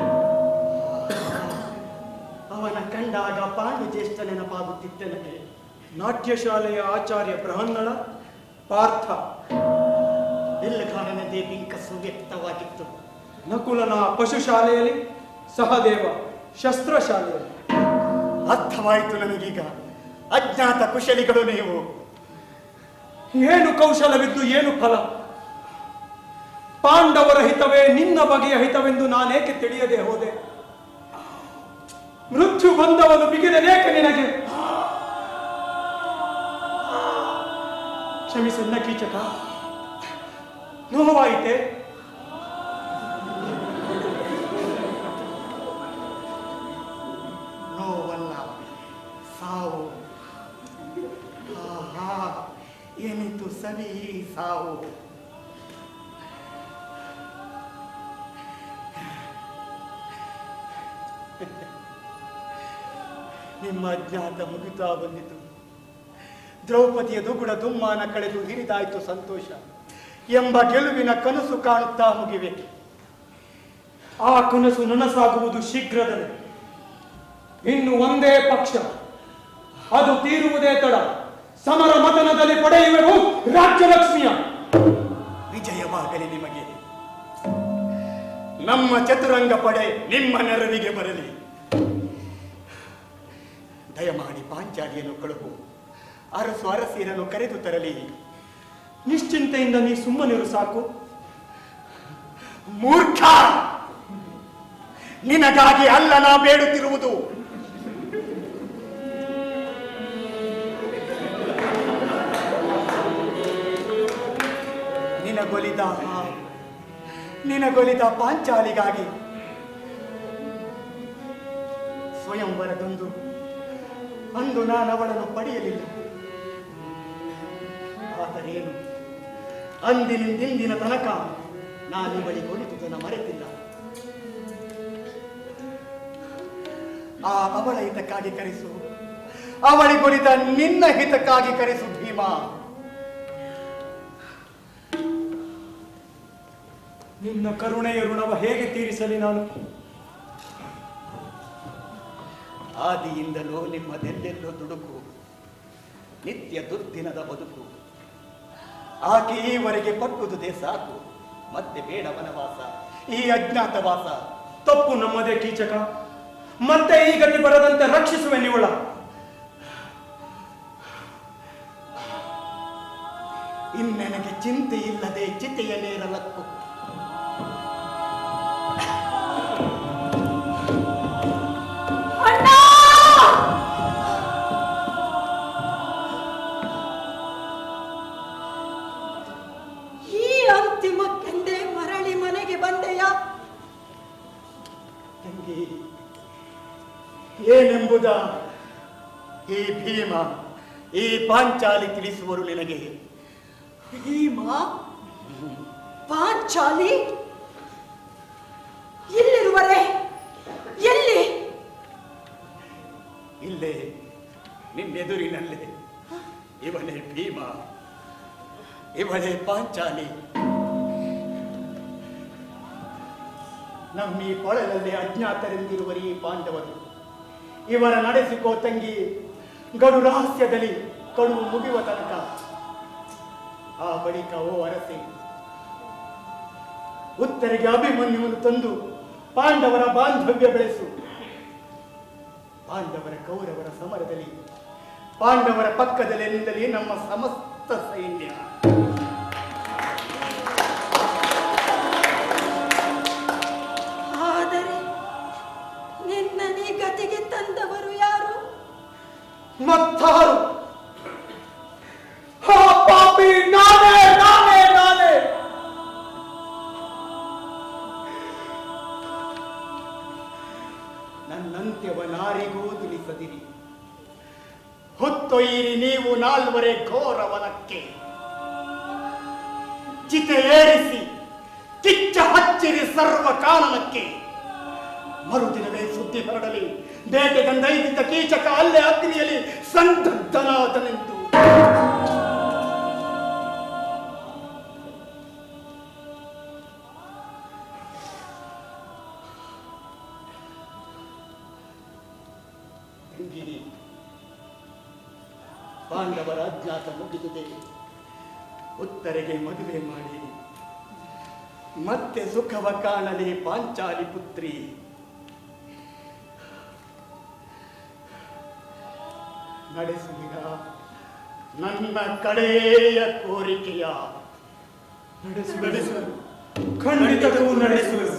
ಅವನ ಕಂಡಾಗ ಪಾಂಡು ಜ್ಯೇಷ್ಠ ನೆನಪಾಗುತ್ತಿದ್ದ ನನಗೆ ನಾಟ್ಯಶಾಲೆಯ ಆಚಾರ್ಯ ಬೃಹನ್ನಳ ಪಾರ್ಥ ಎಲ್ಲಕಾರಣದೇ ಬಿಂಕಸ್ಸು ವ್ಯಕ್ತವಾಗಿತ್ತು ನಕುಲನ ಪಶುಶಾಲೆಯಲ್ಲಿ ಸಹದೇವ ಶಸ್ತ್ರಶಾಲೆಯಲ್ಲಿ ಅರ್ಥವಾಯಿತು ನನಗೀಗ ಅಜ್ಞಾತ ಕುಶಲಿಗಳು ನೀವು ಏನು ಕೌಶಲವಿದ್ದು ಏನು ಫಲ ಪಾಂಡವರ ಹಿತವೇ ನಿನ್ನ ಬಗೆಯ ಹಿತವೆಂದು ನಾನೇಕೆ ತಿಳಿಯದೆ ಹೋದೆ ಮೃತ್ಯು ಬಂದವನು ಬಿಗಿದನೇಕೆ ನಿನಗೆ ಕ್ಷಮಿಸನ್ನ ಕೀಚಕ ನೋವಾಯಿತೆ ನೋವಲ್ಲ ಸಾವು ಆಹಾ ಏನಿತು ಸವಿ ಸಾವು ನಿಮ್ಮ ಅಜ್ಞಾತ ಮುಗಿತಾ ಬಂದಿತು ದ್ರೌಪದಿಯ ದುಗುಡ ದುಮ್ಮಾನ ಕಳೆದು ಹಿರಿದಾಯ್ತು ಸಂತೋಷ ಎಂಬ ಗೆಲುವಿನ ಕನಸು ಕಾಣುತ್ತಾ ಮುಗಿವೆ ಆ ಕನಸು ನನಸಾಗುವುದು ಶೀಘ್ರದಲ್ಲೇ ಇನ್ನು ಒಂದೇ ಪಕ್ಷ ಅದು ತೀರುವುದೇ ತಡ ಸಮರ ಮತನದಲ್ಲಿ ಪಡೆಯುವೆವು ರಾಜ್ಯಲಕ್ಷ್ಮಿಯ ವಿಜಯವಾಗಲಿ ನಿಮಗೆ ನಮ್ಮ ಚತುರಂಗ ಪಡೆ ನಿಮ್ಮ ನೆರವಿಗೆ ಬರಲಿ ದಯಮಾಡಿ ಪಾಂಚಾಲಿಯನ್ನು ಕಳುಹು ಅರಸು ಅರಸಿರನ್ನು ಕರೆದು ತರಲಿ ನಿಶ್ಚಿಂತೆಯಿಂದ ನೀ ಸುಮ್ಮನಿರು ಸಾಕು ಮೂರ್ಖ ನಿನಗಾಗಿ ಅಲ್ಲ ನಾ ಬೇಡುತ್ತಿರುವುದು ನಿನಗೊಲಿದ ನಿನಗೊಲಿದ ಪಾಂಚಾಲಿಗಾಗಿ ಸ್ವಯಂವರದೊಂದು ಅಂದು ನಾನು ಅವಳನ್ನು ಪಡೆಯಲಿಲ್ಲ ಆದರೇನು ಅಂದಿನಿಂದಿಂದಿನ ತನಕ ನಾನು ಬಳಿ ಒಲಿದುದನ್ನು ಮರೆತಿಲ್ಲ ಆ ಅವಳ ಹಿತಕ್ಕಾಗಿ ಕರೆಸು ಅವಳಿಗೊಲಿದ ನಿನ್ನ ಹಿತಕ್ಕಾಗಿ ಕರೆಸು ಭೀಮ ನಿನ್ನ ಕರುಣೆಯ ಋಣವ ಹೇಗೆ ತೀರಿಸಲಿ ನಾನು ಆದಿಯಿಂದಲೂ ನಿಮ್ಮದೆಲ್ಲೆಲ್ಲೋ ದುಡುಕು ನಿತ್ಯ ದುರ್ದಿನದ ಬದುಕು ಆಕೆ ಈವರೆಗೆ ಪಟ್ಟುದುದೇ ಸಾಕು ಮತ್ತೆ ಬೇಡ ವನವಾಸ ಈ ಅಜ್ಞಾತವಾಸ ತಪ್ಪು ನಮ್ಮದೇ ಕೀಚಕ ಮತ್ತೆ ಈ ಗತಿ ಬರದಂತೆ ರಕ್ಷಿಸುವೆ ನಿವಳ ಇನ್ನೆನಗೆ ಚಿಂತೆ ಇಲ್ಲದೆ ಚಿತೆಯಲೇರಲಕ್ಕು ಅಣ್ಣ ಈ ಅಂತಿಮಕ್ಕೆಂದೇ ಮರಳಿ ಮನೆಗೆ ಬಂದೆಯ ತಂಗಿ ಏನೆಂಬುದ ಈ ಭೀಮ ಈ ಪಾಂಚಾಲಿ ತಿಳಿಸುವರು ನಿನಗೆ ಭೀಮ ಪಾಂಚಾಲಿ ಇಲ್ಲಿರುವರೆ ಎಲ್ಲಿ ಇಲ್ಲೇ ನಿನ್ನೆದುರಿನಲ್ಲೇ ಇವನೇ ಭೀಮ ಇವಳೇ ಪಾಂಚಾಲಿ ನಮ್ಮೀ ಕೊಳಲಲ್ಲಿ ಅಜ್ಞಾತರೆಂದಿರುವರು ಈ ಪಾಂಡವರು ಇವರ ನಡೆಸಿಕೋ ತಂಗಿ ಗಡು ರಹಸ್ಯದಲ್ಲಿ ಕಡು ಮುಗಿಯುವ ತನಕ ಆ ಬಳಿಕ ಓ ಅರಸಿ ಉತ್ತರಿಗೆ ಅಭಿಮನ್ಯುವನ್ನು ತಂದು ಪಾಂಡವರ ಬಾಂಧವ್ಯ ಬೆಳೆಸು ಪಾಂಡವರ ಕೌರವರ ಸಮರದಲ್ಲಿ ಪಾಂಡವರ ಪಕ್ಕದಲ್ಲಿ ನಿಲ್ಲಲಿ ನಮ್ಮ ಸಮಸ್ತ ಸೈನ್ಯ ಆದರೆ ನಿನ್ನ ನೀ ಗತಿಗೆ ತಂದವರು ಯಾರು ಮತ್ತಾರು ಹಾ ಪಾಪಿ ನಾನೇ ನಾನೇ ನಾನೇ ನನ್ನಂತ್ಯವ ನಾರಿಗೂ ತಿಳಿಸದಿರಿ ಹೊತ್ತೊಯ್ಯಿರಿ ನೀವು ನಾಲ್ವರೆ ಘೋರವನಕ್ಕೆ ಚಿತೆ ಏರಿಸಿ ಕಿಚ್ಚ ಹಚ್ಚಿರಿ ಸರ್ವ ಕಾನನಕ್ಕೆ ಮರುದಿನವೇ ಸುದ್ದಿ ಹರಡಲಿ ಬೇಟೆಗಂದೈದಿದ್ದ ಕೀಚಕ ಅಲ್ಲೇ ಅಗ್ನಿಯಲ್ಲಿ ಸಂದಗ್ಧನಾದನೆಂದು ತಂಗಿ ಪಾಂಡವರ ಅಜ್ಞಾತ ಮುಗಿದುದೆ ಉತ್ತರೆಗೆ ಮದುವೆ ಮಾಡಿ ಮತ್ತೆ ಸುಖವ ಕಾಣಲಿ ಪಾಂಚಾಲಿ ಪುತ್ರಿ ನಡೆಸುವಿರ ನನ್ನ ಕಡೆಯ ಕೋರಿಕೆಯ ನಡೆಸು ನಡೆಸು ಖಂಡಿತಕ್ಕೂ ನಡೆಸುವೆ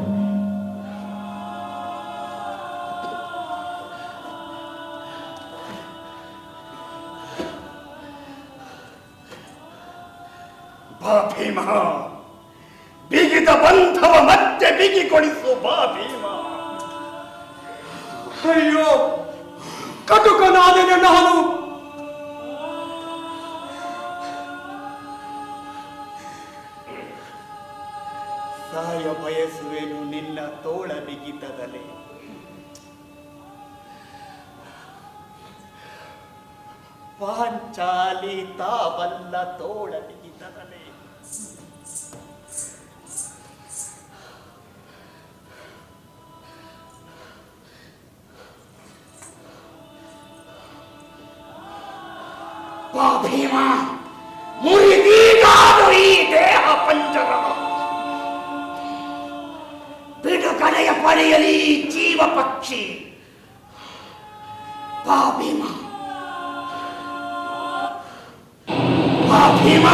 ಬಾ ಭೀಮ ಬಿಗಿದ ಬಂಧವ ಮತ್ತೆ ಬಿಗಿಗೊಳಿಸು ಬಾ ಭೀಮ ಅಯ್ಯೋ ಕಟುಕನಾದೆನೆ ನಾನು ಸಾಯ ಬಯಸುವೆನು ನಿನ್ನ ತೋಳ ಬಿಗಿತದಲೆ ಪಾಂಚಾಲಿ ತಾವಲ್ಲ ತೋಳ ಬಿಗಿತದಲೆ ಬಾ ಭೀಮ ಮುರಿದೀಗಾದು ಈ ದೇಹ ಪಂಜರವ ಬಿಡುಗಡೆಯ ಪಡೆಯಲಿ ಈ ಜೀವ ಪಕ್ಷಿ ಬಾ ಭೀಮ ಬಾ ಭೀಮ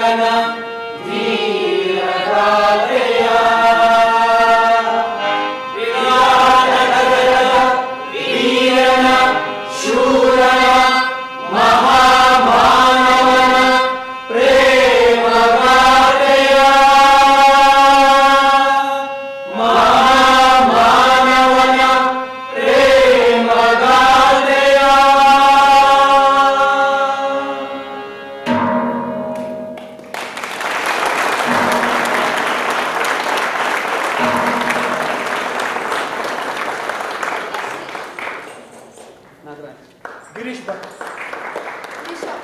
ವೀರನ ಧೀರಗಾದೆಯ ವಿರಾಟನಗರದ ವೀರನ ಶೂರನ ಮಹಾಮಾನವನ ಪ್ರೇಮಗಾದೆಯ ಮಹಾಮಾನವನ ಪ್ರೇಮಗಾದೆಯ ನಾಗರಾಜ್ ಗಿರೀಶ್ ಭಟ್ ರಿಷಬ್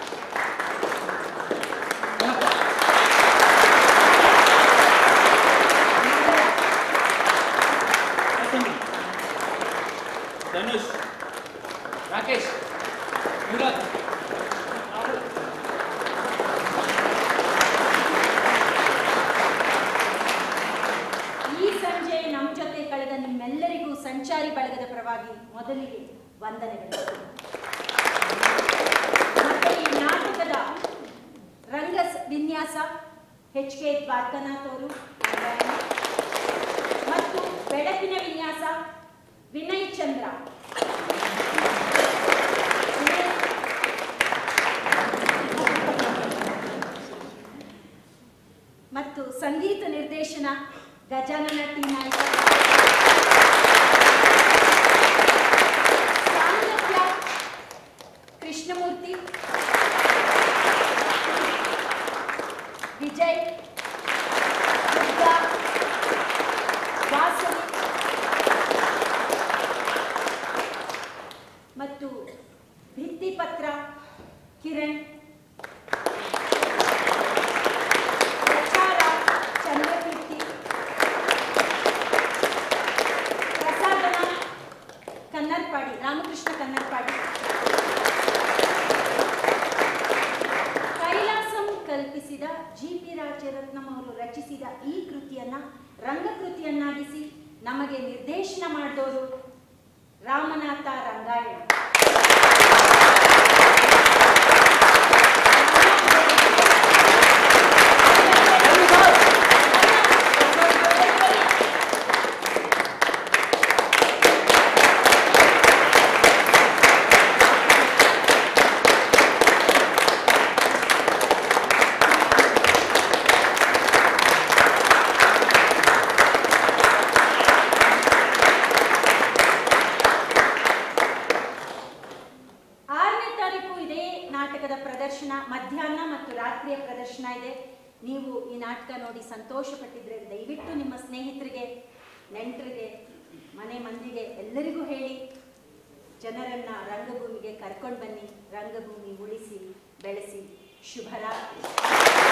ಧನುಷ್ ರಾಕೇಶ್ ಯುವರಾಜ್ ಈ ಸಂಜೆ ನಮ್ಮ ಜೊತೆ ಕಳೆದ ನಿಮ್ಮೆಲ್ಲರಿಗೂ ಸಂಚಾರಿ ಬಳಗದ ಪರವಾಗಿ ಮೊದಲಿಗೆ ವಂದನೆಗಳು ಮತ್ತೆ ಈ ನಾಟಕದ ರಂಗ ಸ- ವಿನ್ಯಾಸ ಎಚ್ ಕೆ ದ್ವಾರಕನಾಥ್ ಅವರು ನಾರಾಯಣ. ಮತ್ತು ಬೆಳಕಿನ ವಿನ್ಯಾಸ ವಿನಯ್ ಚಂದ್ರ ವಿನಯ್ ಮತ್ತು ಸಂಗೀತ ನಿರ್ದೇಶನ ಗಜಾನನ ಟಿ ನಾಯ್ಕ ಸಾಂಗತ್ಯ ಕೃಷ್ಣಮೂರ್ತಿ ವಿಜಯ್ ದುರ್ಗಾ ವಾಸವಿ ಮತ್ತು ಭಿತ್ತಿಪತ್ರ ಕಿರಣ್ ಪ್ರಚಾರ ಚಂದ್ರಕೀರ್ತಿ ಪ್ರಸಾದನ ಕನ್ನರ್ಪಾಡಿ ರಾಮಕೃಷ್ಣ ಕನ್ನರ್ಪಾಡಿ ಕೈಲಾಸಂ ಕಲ್ಪಿಸಿದ ಜಿ ಪಿ ರಾಜರತ್ನಂ ಅವರು ರಚಿಸಿದ ಈ ಕೃತಿಯನ್ನ ರಂಗಕೃತಿಯನ್ನಾಗಿಸಿ ನಮಗೆ ನಿರ್ದೇಶನ ಮಾಡಿದವರು ರಾಮನಾಥ ರಂಗಾಯಣ ಆರನೇ ತಾರೀಕು ಇದೇ ನಾಟಕದ ಪ್ರದರ್ಶನ ಮಧ್ಯಾಹ್ನ ಮತ್ತು ರಾತ್ರಿಯ ಪ್ರದರ್ಶನ ಇದೆ ನೀವು ಈ ನಾಟಕ ನೋಡಿ ಸಂತೋಷ ಪಟ್ಟಿದ್ರೆ ದಯವಿಟ್ಟು ನಿಮ್ಮ ಸ್ನೇಹಿತರಿಗೆ ನೆಂಟರಿಗೆ ಮನೆ ಮಂದಿಗೆ ಎಲ್ಲರಿಗೂ ಹೇಳಿ ಜನರನ್ನ ರಂಗಭೂಮಿಗೆ ಕರ್ಕೊಂಡು ಬನ್ನಿ ರಂಗಭೂಮಿ ಉಳಿಸಿ ಬೆಳೆಸಿ ಶುಭರಾತ್ರಿ